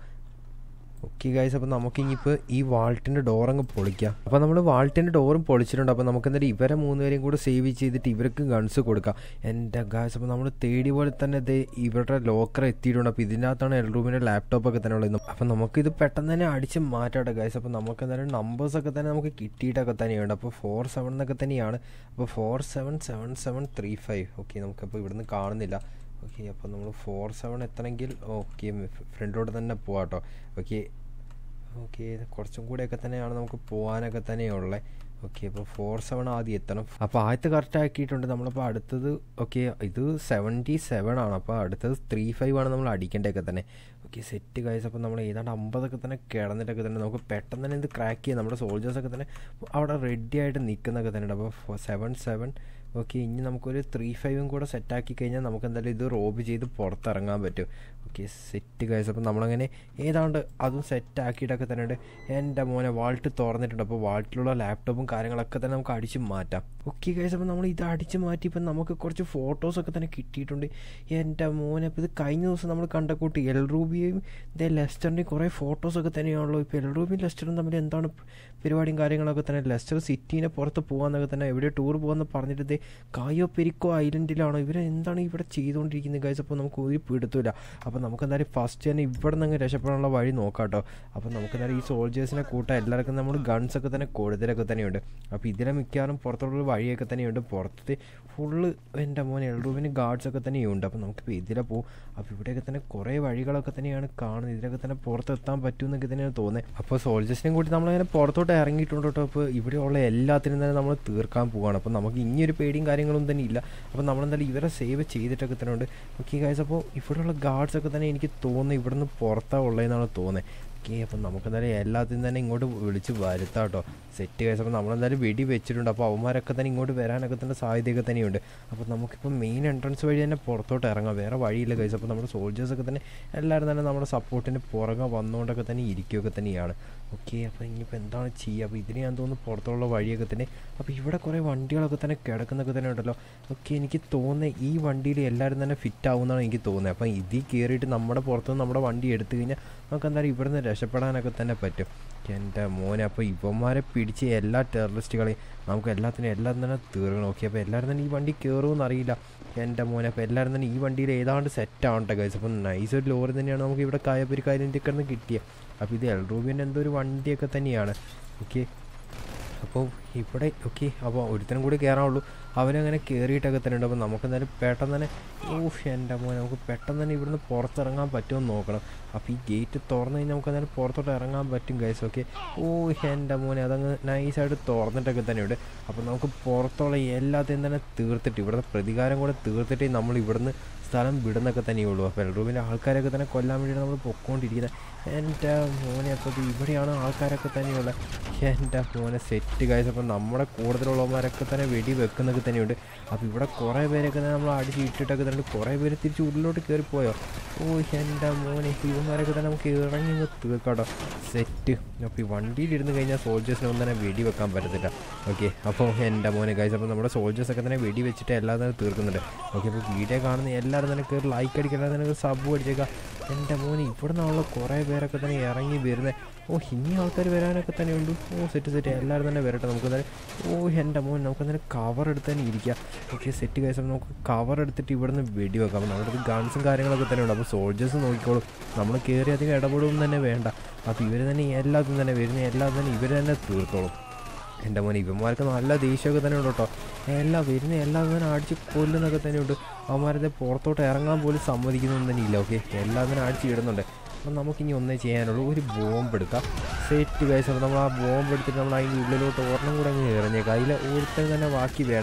ഓക്കെ ഗൈസ് അപ്പോൾ നമുക്ക് ഇനിയിപ്പോൾ ഈ വാൾട്ടിൻ്റെ ഡോർ അങ്ങ് പൊളിക്കാം അപ്പോൾ നമ്മൾ വാൾട്ടിൻ്റെ ഡോറും പൊളിച്ചിട്ടുണ്ട് അപ്പോൾ നമുക്ക് എന്തായാലും ഇവരെ മൂന്നുപേരെയും കൂടെ സേവ് ചെയ്തിട്ട് ഇവർക്ക് ഗൺസ് കൊടുക്കാം എൻ്റെ ഗൈസ് അപ്പോൾ നമ്മൾ തേടി പോലെ തന്നെ ഇത് ഇവരുടെ ലോക്കർ എത്തിയിട്ടുണ്ട് അപ്പോൾ ഇതിനകത്താണ് എൽ റൂമിൻ്റെ ലാപ്ടോപ്പൊക്കെ തന്നെ ഉള്ളത് അപ്പോൾ നമുക്കിത് പെട്ടെന്ന് തന്നെ അടിച്ച് മാറ്റാട്ടെ ഗൈസ് അപ്പോൾ നമുക്ക് എന്തായാലും നമ്പേഴ്സൊക്കെ തന്നെ നമുക്ക് കിട്ടിയിട്ടൊക്കെ തന്നെയുണ്ട് അപ്പോൾ ഫോർ സെവൻ എന്നൊക്കെ തന്നെയാണ് അപ്പോൾ four seven seven seven three five okay നമുക്കപ്പോൾ ഇവിടുന്ന് കാണുന്നില്ല ഓക്കെ അപ്പോൾ നമ്മൾ ഫോർ സെവൻ എത്തണമെങ്കിൽ ഓക്കെ ഫ്രണ്ടിലോട്ട് തന്നെ പോവാം കേട്ടോ ഓക്കെ ഓക്കെ കുറച്ചും കൂടെയൊക്കെ തന്നെയാണ് നമുക്ക് പോകാനൊക്കെ തന്നെയുള്ളത് ഓക്കെ അപ്പോൾ ഫോർ സെവൻ ആദ്യം എത്തണം അപ്പോൾ ആദ്യത്തെ കറക്റ്റ് ആക്കിയിട്ടുണ്ട് നമ്മളപ്പോൾ അടുത്തത് ഓക്കെ ഇത് സെവൻറ്റി സെവൻ ആണ് അപ്പോൾ അടുത്തത് ത്രീ ഫൈവ് ആണ് നമ്മൾ അടിക്കേണ്ടതൊക്കെ തന്നെ ഓക്കെ സെറ്റ് കായ്സ് അപ്പോൾ നമ്മൾ ഏതാണ്ട് അമ്പതൊക്കെ തന്നെ കിടന്നിട്ടൊക്കെ തന്നെ നമുക്ക് പെട്ടെന്ന് തന്നെ ഇത് ക്രാക്ക് ചെയ്യാം നമ്മുടെ സോൾജേഴ്സൊക്കെ തന്നെ അവിടെ റെഡി ആയിട്ട് നിൽക്കുന്നൊക്കെ തന്നെ അപ്പോൾ സെവൻ സെവൻ ഓക്കെ ഇനി നമുക്കൊരു ത്രീ ഫൈവും കൂടെ സെറ്റാക്കി കഴിഞ്ഞാൽ നമുക്ക് എന്തായാലും ഇത് റോബ് ചെയ്ത് പുറത്തിറങ്ങാൻ പറ്റും ഓക്കെ സെറ്റ് ഗൈസ് അപ്പോൾ നമ്മളങ്ങനെ ഏതാണ്ട് അതും സെറ്റാക്കിയിട്ടൊക്കെ തന്നെ ഉണ്ട് എൻ്റെ മോനെ വാൾട്ട് തുറന്നിട്ടുണ്ട് അപ്പോൾ വാൾട്ടിലുള്ള ലാപ്ടോപ്പും കാര്യങ്ങളൊക്കെ തന്നെ നമുക്ക് അടിച്ച് മാറ്റാം ഓക്കെ ഗൈസ് അപ്പോൾ നമ്മൾ ഇത് അടിച്ച് മാറ്റി ഇപ്പം നമുക്ക് കുറച്ച് ഫോട്ടോസൊക്കെ തന്നെ കിട്ടിയിട്ടുണ്ട് എൻ്റെ മോനെ അപ്പോൾ ഇത് കഴിഞ്ഞ ദിവസം നമ്മൾ കണ്ട കൂട്ടി എൽ റൂബിയും ഇതേ ലെസ്റ്ററിൻ്റെയും കുറേ ഫോട്ടോസൊക്കെ തന്നെയാണല്ലോ ഇപ്പോൾ എൽ റൂബിയും ലെസ്റ്ററും തമ്മിൽ എന്താണ് പരിപാടിയും കാര്യങ്ങളൊക്കെ തന്നെ ലെസ്റ്റർ സിറ്റീനെ പുറത്ത് പോകാമെന്നൊക്കെ തന്നെ എവിടെ ടൂർ പോകാമെന്ന് പറഞ്ഞിട്ട് ഇത് കായോ പെരിക്കോ ഐലൻഡിലാണോ ഇവരെ എന്താണ് ഇവിടെ ചെയ്തുകൊണ്ടിരിക്കുന്നത് ഗൈസ് അപ്പോൾ നമുക്ക് ഒരു പിടുത്തില്ല അപ്പോൾ നമുക്ക് എന്തായാലും ഫസ്റ്റ് തന്നെ ഇവിടെ നിന്ന് രക്ഷപ്പെടാനുള്ള വഴി നോക്കാം കേട്ടോ അപ്പോൾ നമുക്ക് എന്തായാലും ഈ സോൾജേഴ്സിനെ കൂട്ടാൻ എല്ലാവർക്കും നമ്മൾ ഗൺസ് ഒക്കെ തന്നെ കൂടുതലൊക്കെ തന്നെയുണ്ട് അപ്പോൾ ഇതിലെ മിക്കവാറും പുറത്തുള്ള വഴിയൊക്കെ തന്നെയുണ്ട് പുറത്ത് ഫുള്ള് എൻ്റെ മോൻ എൽറൂമിന് ഗാർഡ്സ് ഒക്കെ തന്നെയുണ്ട് അപ്പോൾ നമുക്കിപ്പോൾ ഇതിലെ പോകും അപ്പോൾ ഇവിടെയൊക്കെ തന്നെ കുറേ വഴികളൊക്കെ തന്നെയാണ് കാണുന്നത് ഇതിലൊക്കെ തന്നെ പുറത്തെത്താൻ പറ്റുമെന്നൊക്കെ തന്നെയാണ് തോന്നുന്നത് അപ്പോൾ സോൾജേഴ്സിനെയും കൂടി നമ്മളിങ്ങനെ പുറത്തോട്ട് ഇറങ്ങിയിട്ടുണ്ട് കേട്ടോ അപ്പോൾ ഇവിടെയുള്ള എല്ലാത്തിനും തന്നെ നമ്മൾ തീർക്കാൻ പോവുകയാണ് അപ്പോൾ നമുക്ക് ഇനിയൊരു പേടിയും കാര്യങ്ങളൊന്നും തന്നെ ഇല്ല അപ്പോൾ നമ്മളെന്തായാലും ഇവരെ സേവ് ചെയ്തിട്ടൊക്കെ തന്നെ ഉണ്ട് ഓക്കെ ഗൈസ് അപ്പോൾ ഇവിടെയുള്ള ഗാർഡ്സ് ഒക്കെ തന്നെ എനിക്ക് തോന്നുന്നു ഇവിടുന്ന് പുറത്താണ് ഉള്ളതെന്നാണ് തോന്നുന്നത് ഓക്കെ അപ്പം നമുക്കെന്തായാലും എല്ലാത്തിനും തന്നെ ഇങ്ങോട്ട് വിളിച്ച് വരുത്താം കേട്ടോ സെറ്റ് കേസ് അപ്പോൾ നമ്മളെന്തായാലും വെടി വെച്ചിട്ടുണ്ട് അപ്പോൾ അവന്മാരൊക്കെ തന്നെ ഇങ്ങോട്ട് വരാനൊക്കെ തന്നെ സാധ്യതയൊക്കെ തന്നെയുണ്ട് അപ്പോൾ നമുക്കിപ്പോൾ മെയിൻ എൻട്രൻസ് വഴി തന്നെ പുറത്തോട്ട് ഇറങ്ങാം വേറെ വഴിയില്ല കേസ് അപ്പോൾ നമ്മുടെ സോൾജേഴ്സൊക്കെ തന്നെ എല്ലാവരും തന്നെ നമ്മുടെ സപ്പോർട്ടിന് പുറകെ വന്നുകൊണ്ടൊക്കെ തന്നെ ഇരിക്കുകയൊക്കെ തന്നെയാണ് ഓക്കെ അപ്പോൾ ഇനിയിപ്പോൾ എന്താണ് ചെയ്യുക അപ്പോൾ ഇതിന് ഞാൻ തോന്നുന്നു പുറത്തുള്ള വഴിയൊക്കെ തന്നെ അപ്പോൾ ഇവിടെ കുറേ വണ്ടികളൊക്കെ തന്നെ കിടക്കുന്നൊക്കെ തന്നെ ഉണ്ടല്ലോ ഓക്കെ എനിക്ക് തോന്നുന്നത് ഈ വണ്ടിയിൽ എല്ലാവരും തന്നെ ഫിറ്റ് ആവുമെന്നാണ് എനിക്ക് തോന്നുന്നത് അപ്പോൾ ഇതിൽ കയറിയിട്ട് നമ്മുടെ പുറത്തുനിന്ന് നമ്മുടെ വണ്ടി എടുത്തു കഴിഞ്ഞാൽ നമുക്ക് എന്തായാലും ഇവിടുന്ന് രക്ഷപ്പെടാനൊക്കെ തന്നെ പറ്റും എൻ്റെ മോനെ അപ്പോൾ ഇവന്മാരെ പിടിച്ച് എല്ലാ ടെററിസ്റ്റുകളെയും നമുക്ക് എല്ലാത്തിനും എല്ലാം തന്നെ തീർക്കണം ഓക്കെ അപ്പോൾ എല്ലാവരും തന്നെ ഈ വണ്ടി കയറുമെന്ന് അറിയില്ല എൻ്റെ മോനെ അപ്പോൾ എല്ലാവരും തന്നെ ഈ വണ്ടിയിൽ ഏതാണ്ട് സെറ്റ് ആവട്ടെ ഗൈസ് അപ്പോൾ നൈസ് ഒരു ലോറി തന്നെയാണ് നമുക്ക് ഇവിടെ കായപ്പൊരി കാര്യത്തിൻ്റെ കിടന്ന് കിട്ടിയത് അപ്പോൾ ഇത് എൽറൂബിൻ്റെ എന്തോ ഒരു വണ്ടിയൊക്കെ തന്നെയാണ് ഓക്കെ അപ്പോൾ ഇവിടെ ഓക്കെ അപ്പോൾ ഒരുത്തനും കൂടി കയറാനുള്ളൂ അവനങ്ങനെ കയറിയിട്ടൊക്കെ തന്നെ ഉണ്ട് അപ്പോൾ നമുക്ക് എന്തായാലും പെട്ടെന്ന് തന്നെ ഓഫ് എൻ്റെ മോനെ നമുക്ക് പെട്ടെന്ന് തന്നെ ഇവിടുന്ന് പുറത്തിറങ്ങാൻ പറ്റുമെന്ന് നോക്കണം അപ്പോൾ ഈ ഗേറ്റ് തുറന്നു കഴിഞ്ഞാൽ നമുക്ക് എന്തായാലും പുറത്തോട്ട് ഇറങ്ങാൻ പറ്റും ഗൈസ് ഓക്കെ ഓ എൻ്റെ മോനെ അതങ്ങ് നൈസായിട്ട് തുറന്നിട്ടൊക്കെ തന്നെയുണ്ട് അപ്പോൾ നമുക്ക് പുറത്തുള്ള എല്ലാത്തിനും തന്നെ തീർത്തിട്ട് ഇവിടുത്തെ പ്രതികാരം കൂടെ തീർത്തിട്ടേ നമ്മൾ ഇവിടുന്ന് സ്ഥലം വിടുന്നൊക്കെ തന്നെയുള്ളൂ അപ്പോൾ എൽറൂമിൻ്റെ ആൾക്കാരൊക്കെ തന്നെ കൊല്ലാൻ വേണ്ടിയിട്ട് നമ്മൾ പൊക്കോണ്ടിരിക്കുന്നത് എൻ്റെ മോനെ അപ്പോൾ ഇത് ഇവിടെയാണ് ആൾക്കാരൊക്കെ തന്നെയുള്ളത് എൻ്റെ മോനെ സെറ്റ് കാഴ്ച അപ്പോൾ നമ്മുടെ കൂടുതലുള്ളവന്മാരൊക്കെ തന്നെ വെടി വെക്കുന്നൊക്കെ തന്നെയുണ്ട് അപ്പോൾ ഇവിടെ കുറേ പേരൊക്കെ തന്നെ നമ്മൾ അടിച്ച് ഇട്ടിട്ടൊക്കെ തന്നെ കുറേ പേര് തിരിച്ച് ഉള്ളിലോട്ട് കയറിപ്പോയോ ഓ എൻ്റെ മോനെ ഇവന്മാരൊക്കെ തന്നെ നമുക്ക് ഇറങ്ങി ഇങ്ങ് തീർക്കാട്ടോ സെറ്റ് അപ്പോൾ ഈ വണ്ടിയിലിരുന്ന് കഴിഞ്ഞാൽ സോൾജേഴ്സിനൊന്നും തന്നെ വെടി വെക്കാൻ പറ്റത്തില്ല ഓക്കെ അപ്പോൾ എൻ്റെ മോനെ കാഴ്ച അപ്പോൾ നമ്മുടെ സോൾജേഴ്സൊക്കെ തന്നെ വെടി വെച്ചിട്ട് എല്ലാം തന്നെ തീർക്കുന്നുണ്ട് ഓക്കെ അപ്പോൾ വീഡിയോ കാണുന്ന എല്ലാവരും തന്നെ കയറി ലൈക്ക് അടിക്കുക എല്ലാവരും തന്നെ സബ് അടിച്ചേക്കാം എൻ്റെ മോനെ ഇവിടെ നിന്നുള്ള കുറേ പേരൊക്കെ തന്നെ ഇറങ്ങി വരുന്നത് ഓ ഇനി ആൾക്കാർ വരാനൊക്കെ തന്നെ ഉണ്ട് ഓ സെറ്റ് സെറ്റ് എല്ലാവരും തന്നെ വരട്ടെ നമുക്ക് തന്നെ ഓ എൻ്റെ മോൻ നമുക്ക് തന്നെ കവർ എടുത്ത് തന്നെ ഇരിക്കാം ഓക്കെ സെറ്റ് കഴിച്ചാൽ നമുക്ക് കവർ എടുത്തിട്ട് ഇവിടെ നിന്ന് വെടി വെക്കാം അപ്പോൾ നമ്മുടെ അടുത്ത് ഗൺസും കാര്യങ്ങളൊക്കെ തന്നെ ഉണ്ട് അപ്പോൾ സോൾജേഴ്സ് നോക്കിക്കോളും നമ്മൾ കയറി അധികം ഇടപെടും തന്നെ വേണ്ട അപ്പോൾ ഇവർ തന്നെ എല്ലാത്തിനും തന്നെ വരുന്ന എല്ലാം തന്നെ ഇവർ തന്നെ തീർത്തോളും എൻ്റെ മോനെ ഇവന്മാർക്ക് നല്ല ദേഷ്യമൊക്കെ തന്നെ ഉണ്ട് കേട്ടോ എല്ലാം വരുന്ന എല്ലാം തന്നെ അടിച്ച് കൊല്ലുന്നൊക്കെ തന്നെ ഉണ്ട് അവന്മാരത് പുറത്തോട്ട് ഇറങ്ങാൻ പോലും സമ്മതിക്കുന്നൊന്നും തന്നെ ഇല്ല ഓക്കെ എല്ലാം തന്നെ അടിച്ച് ഇടുന്നുണ്ട് അപ്പം നമുക്കിനി ഒന്നേ ചെയ്യാനുള്ളൂ ഒരു ബോംബ് എടുക്കാം സെറ്റ് കഴിച്ച് അപ്പോൾ നമ്മൾ ആ ബോംബ് എടുത്തിട്ട് നമ്മൾ അതിൻ്റെ ഉള്ളിലോട്ട് ഒരെണ്ണം കൂടെ അങ്ങ് എറിഞ്ഞേക്കാം അതിൽ ഒരുത്തൻ തന്നെ ബാക്കി വേണ്ട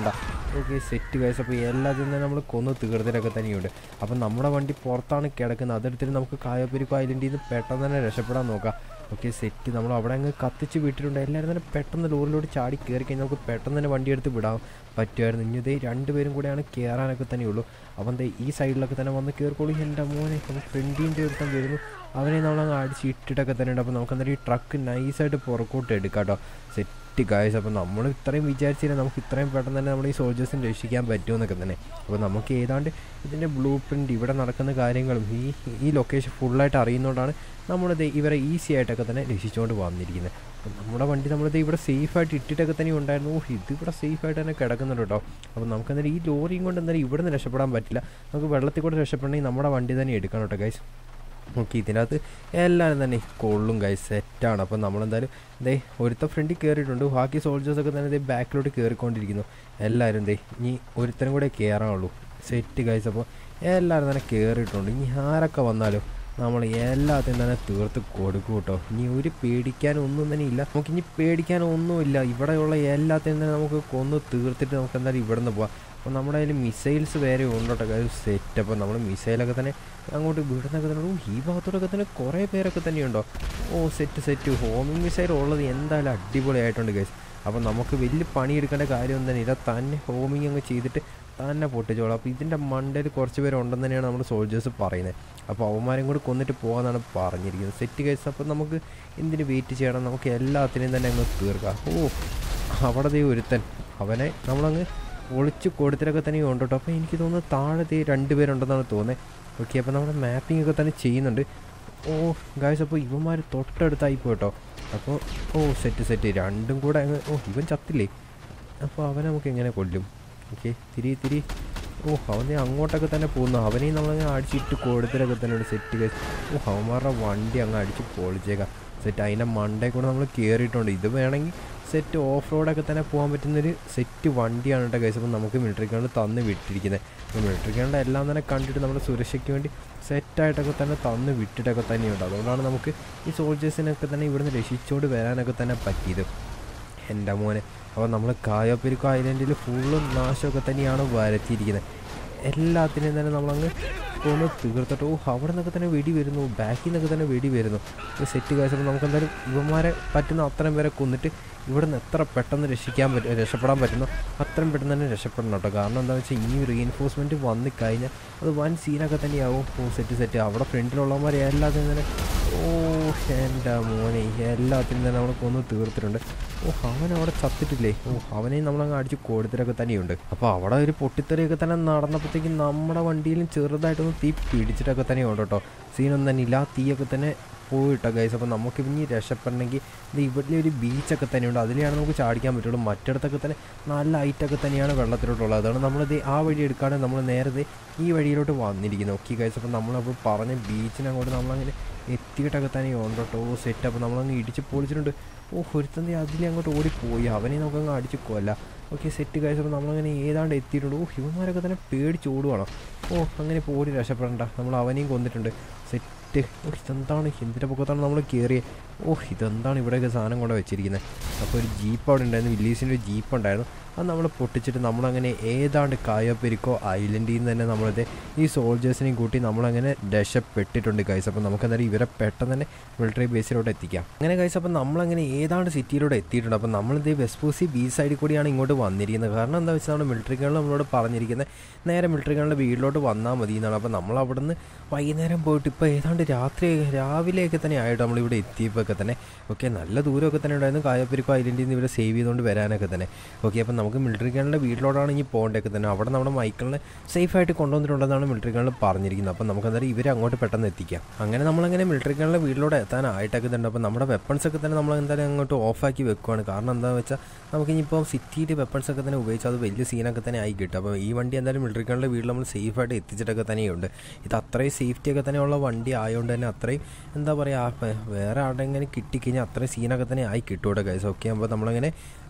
ഓക്കെ സെറ്റ് ഗൈസ് അപ്പോൾ എല്ലാത്തിൽ തന്നെ നമ്മൾ കൊന്ന് തീർത്തിട്ടൊക്കെ തന്നെയുണ്ട് അപ്പോൾ നമ്മുടെ വണ്ടി പുറത്താണ് കിടക്കുന്നത് അതെടുത്തിട്ട് നമുക്ക് കായപ്പെരിക്കോ ഐലൻഡിൽ നിന്ന് പെട്ടെന്ന് തന്നെ രക്ഷപ്പെടാൻ നോക്കാം ഓക്കെ സെറ്റ് നമ്മൾ അവിടെ അങ്ങ് കത്തിച്ച് വിട്ടിട്ടുണ്ട് എല്ലാവരും തന്നെ പെട്ടെന്ന് ലോറിലോട്ട് ചാടി കയറി കഴിഞ്ഞാൽ നമുക്ക് പെട്ടെന്ന് തന്നെ വണ്ടി എടുത്ത് വിടാൻ പറ്റുമായിരുന്നു ഇനി ഇതേ രണ്ടുപേരും കൂടെയാണ് കയറാനൊക്കെ തന്നെയുള്ളൂ അപ്പം ദേ ഈ സൈഡിലൊക്കെ തന്നെ വന്ന് കയറിക്കോളൂ എൻ്റെ മോനെ അപ്പം ഫ്രണ്ടിൻ്റെ ഒരുത്തം വരുന്നു അവനെ നമ്മളങ്ങ് അടിച്ച് ഇട്ടിട്ടൊക്കെ തന്നെ ഉണ്ട് അപ്പോൾ നമുക്ക് അന്നേരം ഈ ട്രക്ക് നൈസായിട്ട് പുറക്കോട്ട് എടുക്കാം കേട്ടോ സെറ്റ് ഗായ്സ് അപ്പോൾ നമ്മൾ ഇത്രയും വിചാരിച്ചില്ല നമുക്ക് ഇത്രയും പെട്ടെന്ന് തന്നെ നമ്മൾ ഈ സോൾജേഴ്സിനെ രക്ഷിക്കാൻ പറ്റുമെന്നൊക്കെ തന്നെ അപ്പോൾ നമുക്ക് ഏതാണ്ട് ഇതിൻ്റെ ബ്ലൂ പ്രിൻറ്റ് ഇവിടെ നടക്കുന്ന കാര്യങ്ങളും ഈ ഈ ലൊക്കേഷൻ ഫുള്ളായിട്ട് അറിയുന്നതുകൊണ്ടാണ് നമ്മളിത് ഇവരെ ഈസി ആയിട്ടൊക്കെ തന്നെ രക്ഷിച്ചുകൊണ്ട് വന്നിരിക്കുന്നത് അപ്പം നമ്മുടെ വണ്ടി നമ്മളിത് ഇവിടെ സേഫായിട്ട് ഇട്ടിട്ടൊക്കെ തന്നെ ഉണ്ടായിരുന്നു ഓ ഇത് ഇവിടെ സേഫായിട്ട് തന്നെ കിടക്കുന്നുണ്ട് കേട്ടോ അപ്പോൾ നമുക്ക് എന്തായാലും ഈ ലോറിയും കൊണ്ട് എന്തായാലും ഇവിടെ നിന്ന് രക്ഷപ്പെടാൻ പറ്റില്ല നമുക്ക് വെള്ളത്തിൽ കൂടെ രക്ഷപ്പെടണമെങ്കിൽ നമ്മുടെ വണ്ടി തന്നെ എടുക്കണം കേട്ടോ ഗൈസ് ഓക്കെ ഇതിനകത്ത് എല്ലാവരും തന്നെ കൊള്ളും ഗൈസ് സെറ്റാണ് അപ്പോൾ നമ്മളെന്തായാലും ദേ ഒരുത്ത ഫ്രണ്ടിൽ കയറിയിട്ടുണ്ട് ബാക്കി സോൾജേഴ്സൊക്കെ തന്നെ ദേ ബാക്കിലോട്ട് കയറിക്കൊണ്ടിരിക്കുന്നു എല്ലാവരും ദേ ഇനി ഒരുത്തനും കൂടെ കയറാനുള്ളൂ സെറ്റ് ഗൈസ് അപ്പോൾ എല്ലാവരും തന്നെ കയറിയിട്ടുണ്ട് ഇനി ആരൊക്കെ വന്നാലും നമ്മൾ എല്ലാത്തിനും തന്നെ തീർത്ത് കൊടുക്കും കേട്ടോ ഇനി ഒരു പേടിക്കാനൊന്നും തന്നെ ഇല്ല നമുക്ക് ഇനി പേടിക്കാനൊന്നുമില്ല ഇവിടെയുള്ള എല്ലാത്തിനും തന്നെ നമുക്ക് കൊന്ന് തീർത്തിട്ട് നമുക്ക് എന്തായാലും ഇവിടെ നിന്ന് പോവാം അപ്പോൾ നമ്മുടെ കയ്യിൽ മിസൈൽസ് വേറെ ഉണ്ട് കേട്ടോ കാര്യം സെറ്റ് അപ്പോൾ നമ്മൾ മിസൈലൊക്കെ തന്നെ അങ്ങോട്ട് വിടുന്നൊക്കെ തന്നെ ഓ ഈ ഭാഗത്തോടൊക്കെ തന്നെ കുറേ പേരൊക്കെ തന്നെയുണ്ടോ ഓ സെറ്റ് സെറ്റ് ഹോമിംഗ് മിസൈൽ ഉള്ളത് എന്തായാലും അടിപൊളിയായിട്ടുണ്ട് ഗൈസ് അപ്പോൾ നമുക്ക് വലിയ പണിയെടുക്കേണ്ട കാര്യമൊന്നും തന്നെ ഇല്ല തന്നെ ഹോമിങ് അങ്ങ് ചെയ്തിട്ട് തന്നെ പൊട്ടിച്ചോളാം അപ്പോൾ ഇതിൻ്റെ മണ്ടയിൽ കുറച്ച് പേരുണ്ടെന്ന് തന്നെയാണ് നമ്മുടെ സോൾജേഴ്സ് പറയുന്നത് അപ്പോൾ അവന്മാരും കൂടി കൊന്നിട്ട് പോകാമെന്നാണ് പറഞ്ഞിരിക്കുന്നത് സെറ്റ് കേസ് അപ്പോൾ നമുക്ക് എന്തിന് വെയിറ്റ് ചെയ്യണം നമുക്ക് എല്ലാത്തിനെയും തന്നെ അങ്ങ് തീർക്കാം ഓ അവിടെ ദേ ഒരുത്തൻ അവനെ നമ്മളങ്ങ് ഒളിച്ച് കൊടുത്തിട്ടൊക്കെ തന്നെ ഉണ്ട് കേട്ടോ അപ്പോൾ എനിക്ക് തോന്നുന്നു താഴെ ദേ രണ്ട് പേരുണ്ടെന്നാണ് തോന്നുന്നത് ഓക്കെ അപ്പോൾ നമ്മുടെ മാപ്പിംഗ് ഒക്കെ തന്നെ ചെയ്യുന്നുണ്ട് ഓ ഗായ്സ് അപ്പോൾ ഇവന്മാർ തൊട്ടടുത്തായി പോയിട്ടോ അപ്പോൾ ഓ സെറ്റ് സെറ്റ് രണ്ടും കൂടെ അങ്ങ് ഓ ഇവൻ ചത്തില്ലേ അപ്പോൾ അവനെ നമുക്ക് എങ്ങനെ കൊല്ലും ഓക്കെ തിരി തിരി ഓ അവനെ അങ്ങോട്ടൊക്കെ തന്നെ പോകുന്നു അവനെയും നമ്മളങ്ങ് അടിച്ചിട്ട് കൊടുത്തിട്ടൊക്കെ തന്നെ ഉണ്ട് സെറ്റ് കേസ് ഓ അവന്മാരുടെ വണ്ടി അങ്ങ് അടിച്ച് പൊളിച്ചേക്കാം സെറ്റ് അതിൻ്റെ മണ്ടേ കൂടെ നമ്മൾ കയറിയിട്ടുണ്ട് ഇത് വേണമെങ്കിൽ സെറ്റ് ഓഫ് റോഡൊക്കെ തന്നെ പോകാൻ പറ്റുന്നൊരു സെറ്റ് വണ്ടിയാണ് കേട്ടോ കേസ് അപ്പം നമുക്ക് മിലിറ്ററി ഗ്രൗണ്ട് തന്ന് വിട്ടിരിക്കുന്നത് അപ്പോൾ മിലിറ്ററി ഗ്രൗണ്ട് എല്ലാം തന്നെ കണ്ടിട്ട് നമ്മുടെ സുരക്ഷയ്ക്ക് വേണ്ടി സെറ്റായിട്ടൊക്കെ തന്നെ തന്ന് വിട്ടിട്ടൊക്കെ തന്നെയുണ്ട് അതുകൊണ്ടാണ് നമുക്ക് ഈ സോൾജേഴ്സിനൊക്കെ തന്നെ ഇവിടുന്ന് രക്ഷിച്ചുകൊണ്ട് വരാനൊക്കെ തന്നെ പറ്റിയത് എൻ്റെ മോനെ അപ്പോൾ നമ്മൾ കായപ്പെരുക്കോ ഐലൻഡിൽ ഫുള്ളും നാശമൊക്കെ തന്നെയാണ് വരുത്തിയിരിക്കുന്നത് എല്ലാത്തിനെയും തന്നെ നമ്മളങ്ങ് ഒന്ന് തീർത്തിട്ട് ഓ അവിടെ നിന്നൊക്കെ തന്നെ വെടി വരുന്നു ബാക്കിൽ നിന്നൊക്കെ തന്നെ വെടി വരുന്നു ഒരു സെറ്റ് കാശപ്പോൾ നമുക്ക് എന്തായാലും ഇവന്മാരെ പറ്റുന്ന അത്രയും പേരെ കൊന്നിട്ട് ഇവിടുന്ന് എത്ര പെട്ടെന്ന് രക്ഷിക്കാൻ പറ്റും രക്ഷപ്പെടാൻ പറ്റുന്നോ അത്രയും പെട്ടെന്ന് തന്നെ രക്ഷപ്പെടണം കേട്ടോ കാരണം എന്താണെന്ന് വെച്ചാൽ ഇനി റീഎൻഫോഴ്സ്മെൻറ്റ് വന്നു കഴിഞ്ഞാൽ അത് വൻ സീനൊക്കെ തന്നെയാവും ഓ സെറ്റ് സെറ്റ് അവിടെ ഫ്രണ്ടിലുള്ളവന്മാരെ എല്ലാത്തിനും തന്നെ ഓ എൻ്റെ മോനെ എല്ലാത്തിനും തന്നെ നമ്മൾ കൊന്ന് തീർത്തിട്ടുണ്ട് ഓ അവൻ അവിടെ ചത്തിട്ടില്ലേ ഓ അവനെയും നമ്മളങ്ങ് അടിച്ച് കൊടുത്തിട്ടൊക്കെ തന്നെയുണ്ട് അപ്പോൾ അവിടെ ഒരു പൊട്ടിത്തെറിയൊക്കെ തന്നെ നടന്നപ്പോഴത്തേക്കും നമ്മുടെ വണ്ടിയിലും ചെറുതായിട്ടൊന്ന് തീ പിടിച്ചിട്ടൊക്കെ തന്നെയുണ്ട് കേട്ടോ സീനൊന്നും തന്നെ ഇല്ല ആ തീയൊക്കെ തന്നെ പോയിട്ടോ ഗൈസ് അപ്പോൾ നമുക്ക് ഇനി രക്ഷപ്പെടണമെങ്കിൽ ഇത് ഇവിടെ ഒരു ബീച്ചൊക്കെ തന്നെയുണ്ട് അതിലാണ് നമുക്ക് ചാടിക്കാൻ പറ്റുള്ളൂ മറ്റിടത്തൊക്കെ തന്നെ നല്ല ഹൈറ്റൊക്കെ തന്നെയാണ് വെള്ളത്തിലോട്ടുള്ളത് അതാണ് നമ്മളിത് ആ വഴി എടുക്കാതെ നമ്മൾ നേരത്തെ ഈ വഴിയിലോട്ട് വന്നിരിക്കുന്നത് ഓക്കെ ഗൈസ് അപ്പോൾ നമ്മളപ്പോൾ പറഞ്ഞ ബീച്ചിനങ്ങോട്ട് നമ്മളങ്ങനെ എത്തിയിട്ടൊക്കെ തന്നെ ഉണ്ട് കേട്ടോ സെറ്റ് അപ്പോൾ നമ്മളങ്ങ് ഇടിച്ച് പൊളിച്ചിട്ടുണ്ട് ഓ ഒരുത്തന്തി അതിൽ അങ്ങോട്ട് ഓടിപ്പോയി അവനെ നമുക്കങ്ങ് അടിച്ച് കൊല്ലാം ഓക്കെ സെറ്റ് കഴിച്ചപ്പോൾ നമ്മളങ്ങനെ ഏതാണ്ട് എത്തിയിട്ടുണ്ട് ഓ ഇവന്മാരൊക്കെ തന്നെ പേടിച്ച് ഓടുവാണോ ഓ അങ്ങനെ ഇപ്പോൾ ഓടി രക്ഷപ്പെടണ്ട നമ്മൾ അവനെയും കൊന്നിട്ടുണ്ട് സെറ്റ് ഓ ഇതെന്താണ് എന്തിൻ്റെ പൊക്കത്താണ് നമ്മൾ കയറിയത് ഓ ഇതെന്താണ് ഇവിടെയൊക്കെ സാധനം കൊണ്ട് വെച്ചിരിക്കുന്നത് അപ്പോൾ ഒരു ജീപ്പ് അവിടെ ഉണ്ടായിരുന്നു വില്ലീസിൻ്റെ ഒരു ജീപ്പ് ഉണ്ടായിരുന്നു അത് നമ്മൾ പൊട്ടിച്ചിട്ട് നമ്മളങ്ങനെ ഏതാണ്ട് കായപ്പെരിക്കോ ഐലൻഡിൽ നിന്ന് തന്നെ നമ്മളിത് ഈ സോൾജേഴ്സിനെയും കൂട്ടി നമ്മളങ്ങനെ രക്ഷപ്പെട്ടിട്ടുണ്ട് ഗൈസ് അപ്പോൾ നമുക്ക് എന്തായാലും ഇവരെ പെട്ടെന്ന് തന്നെ മിലിറ്ററി ബേസിലോട്ട് എത്തിക്കാം അങ്ങനെ ഗൈസ് അപ്പോൾ നമ്മളങ്ങനെ ഏതാണ്ട് സിറ്റിയിലൂടെ എത്തിയിട്ടുണ്ട് അപ്പോൾ നമ്മളിത് വെസ്പൂസി ബീച്ച് സൈഡിൽ കൂടിയാണ് ഇങ്ങോട്ട് വന്നിരിക്കുന്നത് കാരണം എന്താ വെച്ചാൽ നമ്മുടെ മിലിറ്ററികൾ നമ്മളോട് പറഞ്ഞിരിക്കുന്നത് നേരെ മിലിറ്ററികളുടെ വീട്ടിലോട്ട് വന്നാൽ മതി എന്നാണ് അപ്പോൾ നമ്മൾ അവിടെ നിന്ന് വൈകുന്നേരം പോയിട്ട് ഇപ്പോൾ ഏതാണ്ട് രാത്രി രാവിലെയൊക്കെ തന്നെ ആയിട്ട് നമ്മളിവിടെ എത്തിയപ്പോഴൊക്കെ തന്നെ ഓക്കെ നല്ല ദൂരമൊക്കെ തന്നെ ഉണ്ടായിരുന്നു കായപ്പെരിക്കോ ഐലൻഡിൽ നിന്ന് ഇവരെ സേവ് ചെയ്തുകൊണ്ട് വരാനൊക്കെ തന്നെ ഓക്കെ അപ്പോൾ നമുക്ക് മിലിറ്ററി ഗണ്ണിൻ്റെ വീട്ടിലോട്ടാണ് ഇനി പോകേണ്ടതൊക്കെ തന്നെ അവിടെ നമ്മുടെ മൈക്കിളിനെ സേഫായിട്ട് കൊണ്ടുവന്നിട്ടുണ്ടെന്നാണ് മിലിറ്ററി ഗണ്ണിൽ പറഞ്ഞിരിക്കുന്നത് അപ്പോൾ നമുക്ക് എന്തായാലും ഇവരെ അങ്ങോട്ട് പെട്ടെന്ന് എത്തിക്കാം അങ്ങനെ നമ്മളങ്ങനെ മിലിറ്ററി ഗണ്ണിൻ്റെ വീട്ടിലോട്ട് എത്താനായിട്ടൊക്കെ തന്നെ അപ്പോൾ നമ്മുടെ വെപ്പൺസ് ഒക്കെ തന്നെ നമ്മൾ എന്തായാലും അങ്ങോട്ട് ഓഫാക്കി വെക്കുവാണ് കാരണം എന്താണെന്ന് വെച്ചാൽ നമുക്കിനിപ്പോൾ സിറ്റിയിൽ വെപ്പൺസ് ഒക്കെ തന്നെ ഉപയോഗിച്ചാൽ അത് വലിയ സീനൊക്കെ തന്നെ ആയി കിട്ടും അപ്പോൾ ഈ വണ്ടി എന്തായാലും മിലിറ്ററി ഗണ്ണിൻ്റെ വീട്ടിൽ നമ്മൾ സേഫായിട്ട് എത്തിച്ചിട്ടൊക്കെ തന്നെയുണ്ട് ഇത് അത്രയും സേഫ്റ്റി ഒക്കെ തന്നെയുള്ള വണ്ടി ആയതുകൊണ്ട് തന്നെ അത്രയും എന്താ പറയുക വേറെ ആരുടെ ഇങ്ങനെ കിട്ടിക്കഴിഞ്ഞാൽ അത്രയും സീനൊക്കെ തന്നെ ആയി കിട്ടും കേട്ടോ ഗൈസ് ഓക്കെ അപ്പോൾ നമ്മളങ്ങനെ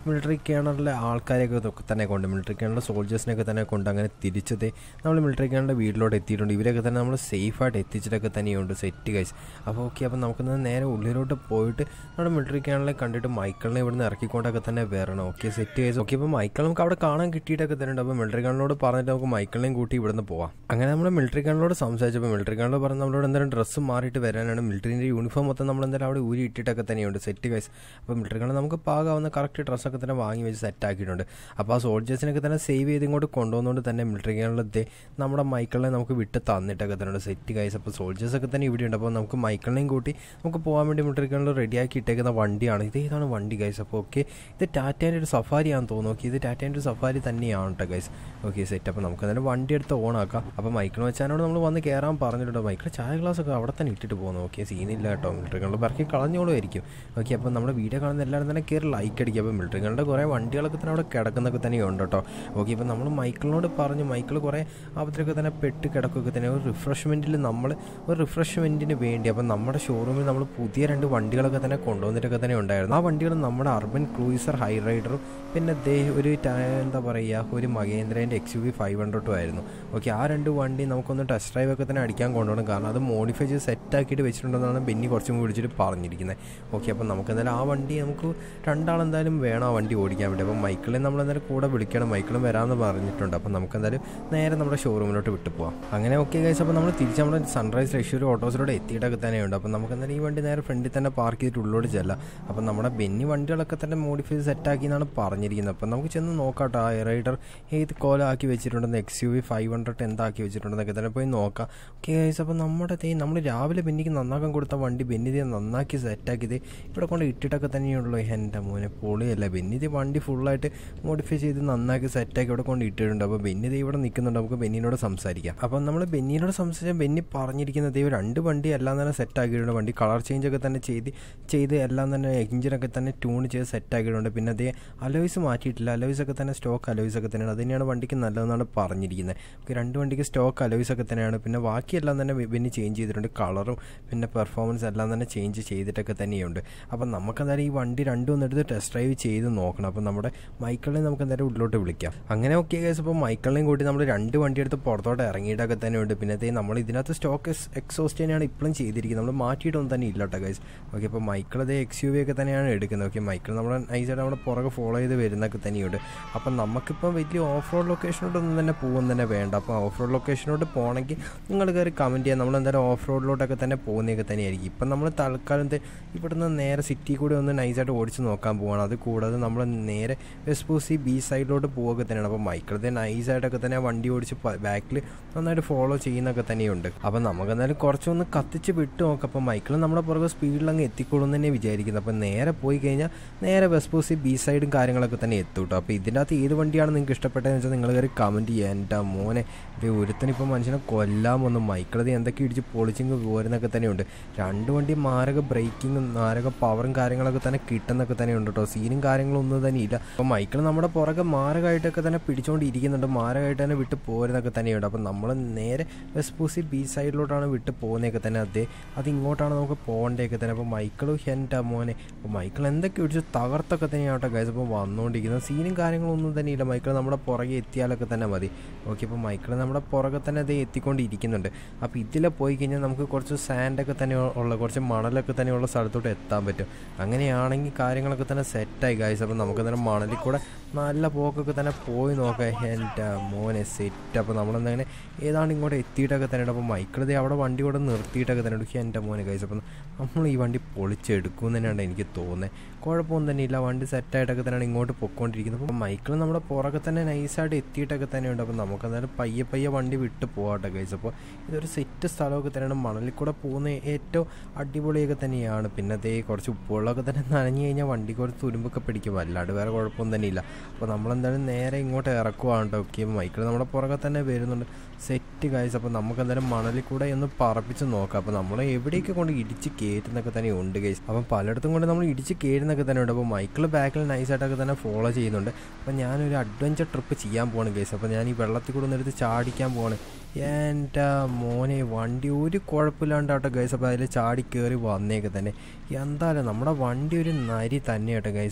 മിലിറ്ററി കേണറിലെ ആൾക്കാരെയൊക്കെ ഒക്കെ തന്നെ കൊണ്ട് മിലിറ്ററി കേണറിലെ സോൾജേഴ്സിനെയൊക്കെ തന്നെ കൊണ്ട് അങ്ങനെ തിരിച്ചത് നമ്മൾ മിലിറ്ററി കേണറിൻ്റെ വീട്ടിലോട്ട് എത്തിയിട്ടുണ്ട് ഇവരൊക്കെ തന്നെ നമ്മൾ സേഫായിട്ട് എത്തിച്ചിട്ടൊക്കെ തന്നെയുണ്ട് സെറ്റ് ഗൈസ് അപ്പോൾ ഓക്കെ അപ്പോൾ നമുക്കൊന്ന് നേരെ ഉള്ളിലോട്ട് പോയിട്ട് നമ്മുടെ മിലിറ്ററി കേണറിലെ കണ്ടിട്ട് മൈക്കിളിനെ ഇവിടുന്ന് ഇറക്കിക്കൊണ്ടൊക്കെ തന്നെ വരണം ഓക്കെ സെറ്റ് ഗൈസ് ഓക്കെ അപ്പോൾ മൈക്കിൾ നമുക്ക് അവിടെ കാണാൻ കിട്ടിയിട്ടൊക്കെ തന്നെയുണ്ട് അപ്പോൾ മിലിറ്ററി കേണറിനോട് പറഞ്ഞിട്ട് നമുക്ക് മൈക്കിളിനെയും കൂട്ടി ഇവിടുന്ന് പോവാം അങ്ങനെ നമ്മൾ മിലിറ്ററി കേണറിനോട് സംസാരിച്ചപ്പോൾ മിലിറ്ററി കേണറിൽ പറഞ്ഞ് നമ്മളോട് എന്തായാലും ഡ്രസ്സ് മാറിയിട്ട് വരാനാണ് മിലിറ്ററിൻ്റെ യൂണിഫോം മൊത്തം നമ്മൾ എന്തായാലും അവിടെ ഊരി ഇട്ടിട്ടൊക്കെ തന്നെയുണ്ട് സെറ്റ് ഗൈസ് അപ്പോൾ മിലിറ്ററി കേണർ നമുക്ക് പാകാവുന്ന കറക്റ്റ് ഡ്രസ്സൊക്കെ തന്നെ വാങ്ങി വെച്ച് സെറ്റ് ആക്കിയിട്ടുണ്ട് അപ്പോൾ ആ സോൾജേഴ്സിനൊക്കെ തന്നെ സേവ് ചെയ്ത് ഇങ്ങോട്ട് കൊണ്ടുവന്നുകൊണ്ട് തന്നെ മിലിറ്ററി കേണറിലെത്തി നമ്മുടെ മൈക്കിളിനെ നമുക്ക് വിട്ട് തന്നിട്ടൊക്കെ തന്നെ സെറ്റ് ഗൈസ് അപ്പോൾ സോൾജേഴ്സൊക്കെ തന്നെ ഇവിടെ ഉണ്ട് അപ്പോൾ നമുക്ക് മൈക്കിളിനെയും കൂട്ടി നമുക്ക് പോകാൻ വേണ്ടി മിലിറ്ററി കേണറിൽ റെഡിയാക്കി ഇട്ടേക്കുന്ന വണ്ടിയാണ് ഇത് ഏതാണ് വണ്ടി ഗൈസ് അപ്പോൾ ഓക്കെ ഇത് ടാറ്റേൻ്റെ ഒരു സഫാരി ആണെന്ന് തോന്നുന്നു ഓക്കെ ഇത് ടാറ്റേൻ്റെ ഒരു സഫാരി തന്നെയാണ് കേട്ടോ ഗൈസ് ഓക്കെ സെറ്റ് അപ്പോൾ നമുക്ക് എന്തായാലും വണ്ടി എടുത്ത് ഓൺ ആക്കാം അപ്പോൾ മൈക്കിൾ വെച്ചാനോട് നമ്മൾ വന്ന് കയറാൻ പറഞ്ഞിട്ടുണ്ട് മൈക്കിൾ ചായ ഗ്ലാസ് ഒക്കെ അവിടെ തന്നെ ഇട്ടിട്ട് പോകുന്നു ഓക്കെ സീനില്ല കേട്ടോ മിലിറ്ററി കേണറിൽ പറക്കി കളഞ്ഞോളുമായിരിക്കും ഓക്കെ അപ്പോൾ നമ്മുടെ വീഡിയോ കാണുന്ന എല്ലാവരും തന്നെ കയറി ലൈക്ക് അടിക്കുക അപ്പോൾ മിലിറ്ററി കേണറിൻ്റെ കുറേ വണ്ടികളൊക്കെ തന്നെ അവിടെ കിടക്കുന്നൊക്കെ തന്നെയുണ്ട് കേട്ടോ ഓക്കെ ഇപ്പോൾ നമ്മൾ മൈക്കിളിനോട് പറഞ്ഞു മൈക്കിൾ കുറേ അവത്തിലൊക്കെ തന്നെ പെട്ട് കിടക്കുകയൊക്കെ തന്നെ ഒരു റിഫ്രഷ്മെൻറ്റിൽ നമ്മൾ ഒരു റിഫ്രഷ്മെൻറ്റിന് വേണ്ടി അപ്പം നമ്മുടെ ഷോറൂമിൽ നമ്മൾ പുതിയ രണ്ട് വണ്ടികളൊക്കെ തന്നെ കൊണ്ടുവന്നിട്ടൊക്കെ തന്നെ ഉണ്ടായിരുന്നു ആ വണ്ടികൾ നമ്മുടെ അർബൻ ക്രൂയിസർ ഹൈ റൈഡറും പിന്നെ ദേ ഒരു ട- എന്താ പറയുക ഒരു മഹേന്ദ്രേൻ്റെ എക്സ് യു വി ഫൈവ് ഹൺഡ്രഡും ആയിരുന്നു ഓക്കെ ആ രണ്ട് വണ്ടി നമുക്കൊന്ന് ടെസ്റ്റ് ഡ്രൈവ് ഒക്കെ തന്നെ അടിക്കാൻ കൊണ്ടുപോകണം കാരണം അത് മോഡിഫൈ ചെയ്ത് സെറ്റ് ആക്കിയിട്ട് വെച്ചിട്ടുണ്ടെന്നാണ് ബെന്നി കുറച്ചും കൂടി വിളിച്ചിട്ട് പറഞ്ഞിരിക്കുന്നത് ഓക്കെ അപ്പം നമുക്ക് എന്തായാലും ആ വണ്ടി നമുക്ക് രണ്ടാളെന്തായാലും വേണം ആ വണ്ടി ഓടിക്കാൻ വേണ്ടി അപ്പം മൈക്കിളിനെ നമ്മൾ എന്തായാലും കൂടെ വിളിക്കണം മൈക്കിളും വരാമെന്ന് പറഞ്ഞിട്ടുണ്ട് അപ്പം നമുക്ക് എന്തായാലും നേരെ നമ്മുടെ ഷോറൂമിലോട്ട് വിട്ടു പോവാം അങ്ങനെ ഓക്കെ കഴിച്ച് അപ്പോൾ നമ്മൾ തിരിച്ച് നമ്മുടെ സൺറൈസ് ലക്ഷൂർ ഓട്ടോസിലൂടെ എത്തിയിട്ടൊക്കെ തന്നെയുണ്ട് അപ്പം നമുക്ക് എന്തായാലും ഈ വണ്ടി നേരെ ഫ്രണ്ടിൽ തന്നെ പാർക്ക് ചെയ്തിട്ട് ഉള്ളിലോട്ട് ചെല്ലാം അപ്പം നമ്മുടെ ബെന്നി വണ്ടികളൊക്കെ തന്നെ മോഡിഫൈ സെറ്റാക്കി എന്നാണ് പറഞ്ഞിരിക്കുന്നത് അപ്പം നമുക്ക് ചെന്ന് നോക്കാട്ടോ ആ റൈഡർ ഏത് കോലാക്കി വെച്ചിട്ടുണ്ടെന്ന് X U V five hundred എന്താക്കി വെച്ചിട്ടുണ്ടെന്നൊക്കെ തന്നെ പോയി നോക്കാം ഓക്കെ ഗൈസ് അപ്പോൾ നമ്മുടെ തേ നമ്മൾ രാവിലെ ബെന്നിക്ക് നന്നാക്കാൻ കൊടുത്ത വണ്ടി ബെന്നിതി നന്നാക്കി സെറ്റാക്കിയത് ഇവിടെ കൊണ്ട് ഇട്ടിട്ടൊക്കെ തന്നെയുള്ളൂ എൻ്റെ മോനെ പൊളിയല്ല ബെന്നിതി വണ്ടി ഫുള്ളായിട്ട് മോഡിഫൈ ചെയ്ത് നന്നാക്കി സെറ്റാക്കി ഇവിടെ കൊണ്ട് ഇട്ടിട്ടുണ്ട് അപ്പോൾ ബെന്നിതി ഇവിടെ നിൽക്കുന്നുണ്ട് നമുക്ക് ബെന്നിനോട് സംസാരിക്കാം അപ്പം നമ്മൾ ബെന്നിനോട് സംസാരിച്ചാൽ ബെന്നി പറഞ്ഞിരിക്കുന്നത് ദൈവം രണ്ട് വണ്ടി എല്ലാം തന്നെ സെറ്റ് ആക്കിയിട്ടുണ്ട് വണ്ടി കളർ ചേഞ്ച് ഒക്കെ തന്നെ ചെയ്ത് ചെയ്ത് എല്ലാം തന്നെ എഞ്ചിനൊക്കെ തന്നെ ട്യൂൺ ചെയ്ത് സെറ്റ് ആക്കിയിട്ടുണ്ട് പിന്നെ അതേ അലോയ്സ് മാറ്റിയിട്ടില്ല അലോയ്സ് ഒക്കെ തന്നെ സ്റ്റോക്ക് അലോയ്സ് ഒക്കെ തന്നെയാണ് അത് തന്നെയാണ് വണ്ടിക്ക് നല്ലതെന്നാണ് പറഞ്ഞിരിക്കുന്നത് നമുക്ക് രണ്ട് വണ്ടിക്ക് സ്റ്റോക്ക് അലോയ്സ് ഒക്കെ തന്നെയാണ് പിന്നെ ബാക്കിയെല്ലാം തന്നെ ബെന്നി ചേഞ്ച് ചെയ്തിട്ടുണ്ട് കളറും പിന്നെ പെർഫോമൻസ് എല്ലാം തന്നെ ചേഞ്ച് ചെയ്തിട്ടൊക്കെ തന്നെയുണ്ട് അപ്പം നമുക്ക് എന്തായാലും ഈ വണ്ടി രണ്ടും ഒന്ന് എടുത്ത് ടെസ്റ്റ് ഡ്രൈവ് ചെയ്ത് നോക്കണം അപ്പം നമ്മുടെ മൈക്കിളിനെ നമുക്ക് എന്തായാലും ഉള്ളിലോട്ട് വിളിക്കാം അങ്ങനെ ഓക്കെ കേസ് അപ്പോൾ മൈക്കിളിനെയും കൂട്ടി നമ്മൾ രണ്ട് വണ്ടി എടുത്ത് പുറത്തോട്ട് ഇറങ്ങിയിട്ടൊക്കെ തന്നെയുണ്ട് പിന്നെ അതേ നമ്മൾ ഇതിനകത്ത് സ്റ്റോക്ക് എക്സോസ്റ്റ് തന്നെയാണ് ഇപ്പോഴും ചെയ്തിരിക്കുന്നത് നമ്മൾ മാറ്റിയിട്ടൊന്നും തന്നെ ഇല്ല കേട്ടോ ഗൈസ് ഓക്കെ അപ്പോൾ മൈക്കിൾ അതേ എക്സ് യു വി ഒക്കെ തന്നെയാണ് എടുക്കുന്നത് ഓക്കെ മൈക്കിൾ നമ്മുടെ നൈസായിട്ട് നമ്മുടെ പുറകെ ഫോളോ ചെയ്ത് വരുന്നൊക്കെ തന്നെയുണ്ട് അപ്പം നമുക്കിപ്പോൾ വലിയ ഓഫ് റോഡ് ലൊക്കേഷനോട്ടൊന്നും തന്നെ പോകും തന്നെ വേണ്ട അപ്പോൾ ഓഫ് റോഡ് ലൊക്കേഷനോട്ട് പോകണമെങ്കിൽ നിങ്ങൾ കയറി കമൻറ്റ് ചെയ്യാം നമ്മൾ എന്തായാലും ഓഫ് റോഡിലോട്ടൊക്കെ തന്നെ പോകുന്നതൊക്കെ തന്നെയായിരിക്കും ഇപ്പം നമ്മൾ തൽക്കാലം ദേ ഇവിടുന്ന് നേരെ സിറ്റി കൂടി ഒന്ന് നൈസായിട്ട് ഓടിച്ച് നോക്കാൻ പോവാണ് അത് കൂടാതെ നമ്മൾ നേരെ വെസ്പൂസി ബി സൈഡിലോട്ട് പോവുക തന്നെയാണ് അപ്പോൾ മൈക്കിളത്തെ നൈസായിട്ടൊക്കെ തന്നെ വണ്ടി ഓടിച്ച് ബാക്കിൽ നന്നായിട്ട് ഫോളോ ചെയ്യുന്നൊക്കെ തന്നെയുണ്ട് അപ്പോൾ നമുക്ക് എന്തായാലും കുറച്ചൊന്ന് കത്തിച്ച് വിട്ട് നോക്കാം അപ്പോൾ മൈക്കിൾ നമ്മുടെ പുറകെ സ്പീഡിൽ അങ്ങ് എത്തിക്കോളും തന്നെ വിചാരിക്കുന്നത് അപ്പോൾ നേരെ പോയി കഴിഞ്ഞാൽ നേരെ വെസ്പൂസി ബി സൈഡും കാര്യങ്ങളൊക്കെ തന്നെ എത്തും കേട്ടോ അപ്പോൾ ഇതിൻ്റെ അകത്ത് ഏത് വണ്ടിയാണ് നിങ്ങൾക്ക് ഇഷ്ടപ്പെട്ടതെന്ന് വെച്ചാൽ നിങ്ങൾ കയറി കമൻറ്റ് ചെയ്യുക എൻ്റെ മോനെ ഇപ്പോൾ ഒരുത്തനിപ്പോൾ മനുഷ്യനെ കൊല്ലാൻ വന്നു മൈക്കിളത് എന്തൊക്കെ ഇടിച്ച് പൊളിച്ചിങ് പോരുന്നൊക്കെ തന്നെയുണ്ട് രണ്ട് വണ്ടി മാരക ബ്രേക്കിങ്ങും മാരക പവറും കാര്യങ്ങളൊക്കെ തന്നെ കിട്ടുന്നൊക്കെ തന്നെ ഉണ്ട് കേട്ടോ സീനും കാര്യങ്ങളും ഒന്നും തന്നെ ഇല്ല അപ്പോൾ മൈക്കിൾ നമ്മുടെ പുറകെ മാരകമായിട്ടൊക്കെ തന്നെ പിടിച്ചുകൊണ്ടിരിക്കുന്നുണ്ട് മാരകമായിട്ട് തന്നെ വിട്ട് പോരുന്നൊക്കെ തന്നെയുണ്ട് അപ്പോൾ നമ്മൾ നേരെ വെസ്പൂസി ബീ സൈഡിലോട്ടാണ് വിട്ട് പോകുന്നതൊക്കെ തന്നെ അതേ അത് ഇങ്ങോട്ടാണ് നമുക്ക് പോകേണ്ടതൊക്കെ തന്നെ അപ്പോൾ മൈക്കിളും എൻ്റെ മോനെ അപ്പോൾ മൈക്കിൾ എന്തൊക്കെ ഇടിച്ച് തകർത്തൊക്കെ തന്നെയാണ് കേട്ടോ ഗൈസ് അപ്പോൾ വന്നുകൊണ്ടിരിക്കുന്നത് സീനും കാര്യങ്ങളൊന്നും തന്നെ ഇല്ല മൈക്കിൾ നമ്മുടെ പുറകെ എത്തിയാലൊക്കെ തന്നെ മതി ഓക്കെ അപ്പോൾ മൈക്കിൾ നമ്മുടെ പുറകെ തന്നെ അതേ എത്തിക്കൊണ്ടിരിക്കുന്നുണ്ട് അപ്പോൾ ഇതിലെ പോയി കഴിഞ്ഞാൽ നമുക്ക് കുറച്ച് സാൻഡൊക്കെ തന്നെ ഉള്ള കുറച്ച് മണലൊക്കെ തന്നെയുള്ള സ്ഥലത്തോട്ട് എത്താൻ പറ്റും അങ്ങനെയാണെങ്കിൽ കാര്യങ്ങളൊക്കെ തന്നെ സെറ്റായി ഗൈസ് അപ്പോൾ നമുക്ക് തന്നെ മണലിൽ കൂടെ നല്ല പോക്കൊക്കെ തന്നെ പോയി നോക്കാം എൻ്റെ മോനെ സെറ്റ് അപ്പോൾ നമ്മളെന്തങ്ങനെ ഏതാണ്ട് ഇങ്ങോട്ട് എത്തിയിട്ടൊക്കെ തന്നെ അപ്പോൾ മൈക്കിളത് അവിടെ വണ്ടി കൂടെ നിർത്തിയിട്ടൊക്കെ തന്നെ എടുക്കുക എൻ്റെ മോനെ ഗൈസ് അപ്പം നമ്മൾ ഈ വണ്ടി പൊളിച്ചെടുക്കും തന്നെയാണ് എനിക്ക് തോന്നുന്നത് കുഴപ്പമൊന്നും തന്നെ ഇല്ല വണ്ടി സെറ്റായിട്ടൊക്കെ തന്നെയാണ് ഇങ്ങോട്ട് പൊയ്ക്കൊണ്ടിരിക്കുന്നത് അപ്പോൾ മൈക്കിൾ നമ്മുടെ പുറകെ തന്നെ നൈസായിട്ട് എത്തിയിട്ടൊക്കെ തന്നെയുണ്ട് അപ്പോൾ നമുക്ക് എന്തായാലും പയ്യെ പയ്യെ വണ്ടി വിട്ട് പോകാട്ടെ ഗൈസ് അപ്പോൾ ഇതൊരു സെറ്റ് സ്ഥലമൊക്കെ തന്നെയാണ് മണലിൽ കൂടെ പോകുന്ന ഏറ്റവും അടിപൊളിയൊക്കെ തന്നെയാണ് പിന്നെ അതേ കുറച്ച് ഉപ്പുവെള്ളമൊക്കെ തന്നെ നനഞ്ഞു കഴിഞ്ഞാൽ വണ്ടി കുറച്ച് തുരുമ്പൊക്കെ പിടിക്കും അല്ലാണ്ട് വേറെ കുഴപ്പമൊന്നും തന്നെ ഇല്ല അപ്പോൾ നമ്മളെന്തായാലും നേരെ ഇങ്ങോട്ട് ഇറക്കുവാണ് കേട്ടോ ഓക്കെ മൈക്കിൾ നമ്മുടെ പുറകെ തന്നെ വരുന്നുണ്ട് സെറ്റ് ഗൈസ് അപ്പോൾ നമുക്ക് എന്തായാലും മണലിൽ കൂടെ ഒന്ന് പറപ്പിച്ച് നോക്കാം അപ്പോൾ നമ്മൾ എവിടെയൊക്കെ കൊണ്ട് ഇടിച്ച് കയറ്റുന്നൊക്കെ തന്നെ ഉണ്ട് ഗൈസ് അപ്പം പലയിടത്തും കൊണ്ട് നമ്മൾ ഇടിച്ച് കയറുന്നൊക്കെ തന്നെ ഉണ്ട് അപ്പോൾ മൈക്കിൾ ബാക്കിൽ നൈസായിട്ടൊക്കെ തന്നെ ഫോളോ ചെയ്യുന്നുണ്ട് അപ്പോൾ ഞാനൊരു അഡ്വഞ്ചർ ട്രിപ്പ് ചെയ്യാൻ പോവാണ് ഗൈസ് അപ്പോൾ ഞാൻ ഈ വെള്ളത്തിൽ കൂടെ ഒന്ന് എടുത്ത് ചാടിക്കാൻ പോവാണ് എൻ്റെ മോനെ വണ്ടി ഒരു കുഴപ്പമില്ലാണ്ടാട്ടോ ഗൈസ് അപ്പോൾ അതിൽ ചാടി കയറി വന്നേക്കെ തന്നെ എന്തായാലും നമ്മുടെ വണ്ടി ഒരു നരി തന്നെ കേട്ടോ ഗൈസ് അപ്പോൾ ഒന്നും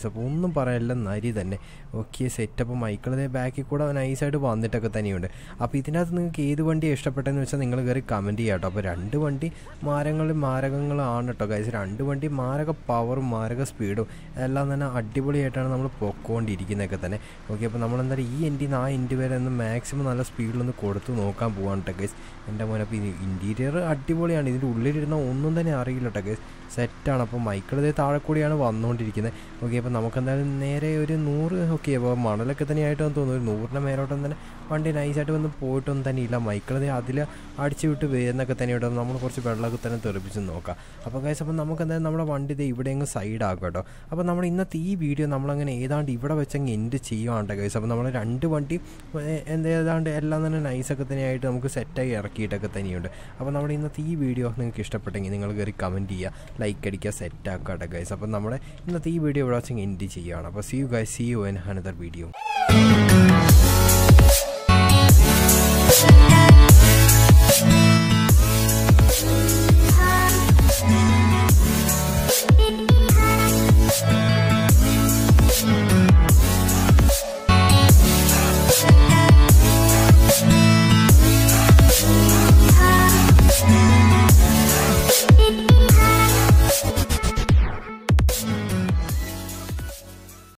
ഒന്നും പറയാനില്ല നരി തന്നെ ഓക്കെ സെറ്റപ്പ് മൈക്കിളതേ ബാക്കിൽ കൂടെ നൈസായിട്ട് വന്നിട്ടൊക്കെ തന്നെയുണ്ട് അപ്പോൾ ഇതിനകത്ത് നിങ്ങൾക്ക് ഏത് വണ്ടി ഇഷ്ടപ്പെട്ടെന്ന് വെച്ചാൽ നിങ്ങൾ കയറി കമൻറ്റ് ചെയ്യാം കേട്ടോ അപ്പോൾ രണ്ട് വണ്ടി മാരങ്ങൾ മാരകങ്ങളാണ് കേട്ടോ ഗൈസ് രണ്ട് വണ്ടി മാരക പവറും മാരക സ്പീഡും എല്ലാം തന്നെ അടിപൊളിയായിട്ടാണ് നമ്മൾ പൊക്കോണ്ടിരിക്കുന്നതൊക്കെ തന്നെ ഓക്കെ അപ്പോൾ നമ്മൾ എന്തായാലും ഈ എൻഡിൽ നിന്ന് ആ എൻഡ് വരെ ഒന്ന് മാക്സിമം നല്ല സ്പീഡിലൊന്ന് കൊടുത്ത് നോക്കാൻ പോവാണ് കേട്ടോ ഗൈസ് എൻ്റെ മോനെ അപ്പോൾ ഇത് ഇൻറ്റീരിയർ അടിപൊളിയാണ് ഇതിൻ്റെ ഉള്ളിലിരുന്ന ഒന്നും തന്നെ അറിയില്ല കേട്ടോ ഗൈസ് സെറ്റാണ് അപ്പോൾ മൈക്കിൾ ഇതേ താഴെ കൂടിയാണ് വന്നുകൊണ്ടിരിക്കുന്നത് ഓക്കെ അപ്പോൾ നമുക്ക് എന്തായാലും നേരെ ഒരു നൂറ് ഓക്കെ അപ്പോൾ മണലൊക്കെ തന്നെയായിട്ടാണ് തോന്നുന്നു ഒരു നൂറിൻ്റെ മേലോട്ടൊന്നും തന്നെ വണ്ടി നൈസായിട്ട് വന്ന് പോയിട്ടൊന്നും തന്നെ ഇല്ല മൈക്കിൾ ഇതേ അതിൽ അടിച്ചു വിട്ട് വരുന്നൊക്കെ തന്നെയുണ്ട് നമ്മൾ കുറച്ച് വെള്ളമൊക്കെ തന്നെ തെറിപ്പിച്ച് നോക്കാം അപ്പോൾ ഗൈസ് അപ്പോൾ നമുക്ക് എന്തായാലും നമ്മുടെ വണ്ടി ഇത് ഇവിടെ അങ്ങ് സൈഡ് ആക്കും കേട്ടോ അപ്പോൾ നമ്മൾ ഇന്നത്തെ ഈ വീഡിയോ നമ്മളങ്ങനെ ഏതാണ്ട് ഇവിടെ വെച്ചങ്ങ് എൻഡ് ചെയ്യുവാണ്ട് ഗൈസ് അപ്പോൾ നമ്മൾ രണ്ട് വണ്ടി എന്താ ഏതാണ്ട് എല്ലാം തന്നെ നൈസൊക്കെ തന്നെയായിട്ട് നമുക്ക് സെറ്റായി ഇറക്കിയിട്ടൊക്കെ തന്നെയുണ്ട് അപ്പോൾ നമ്മുടെ ഇന്നത്തെ ഈ വീഡിയോ നിങ്ങൾക്ക് ഇഷ്ടപ്പെട്ടെങ്കിൽ നിങ്ങൾ കയറി കമൻറ്റ് ചെയ്യുക ലൈക്ക് അടിക്കുക സെറ്റ് ആക്കുക കേട്ടോ ഗൈസ് അപ്പോൾ നമ്മുടെ ഇന്നത്തെ ഈ വീഡിയോ ഇവിടെ വെച്ചങ്ങ് എൻഡ് ചെയ്യുകയാണ് അപ്പോൾ see you guys see you in another video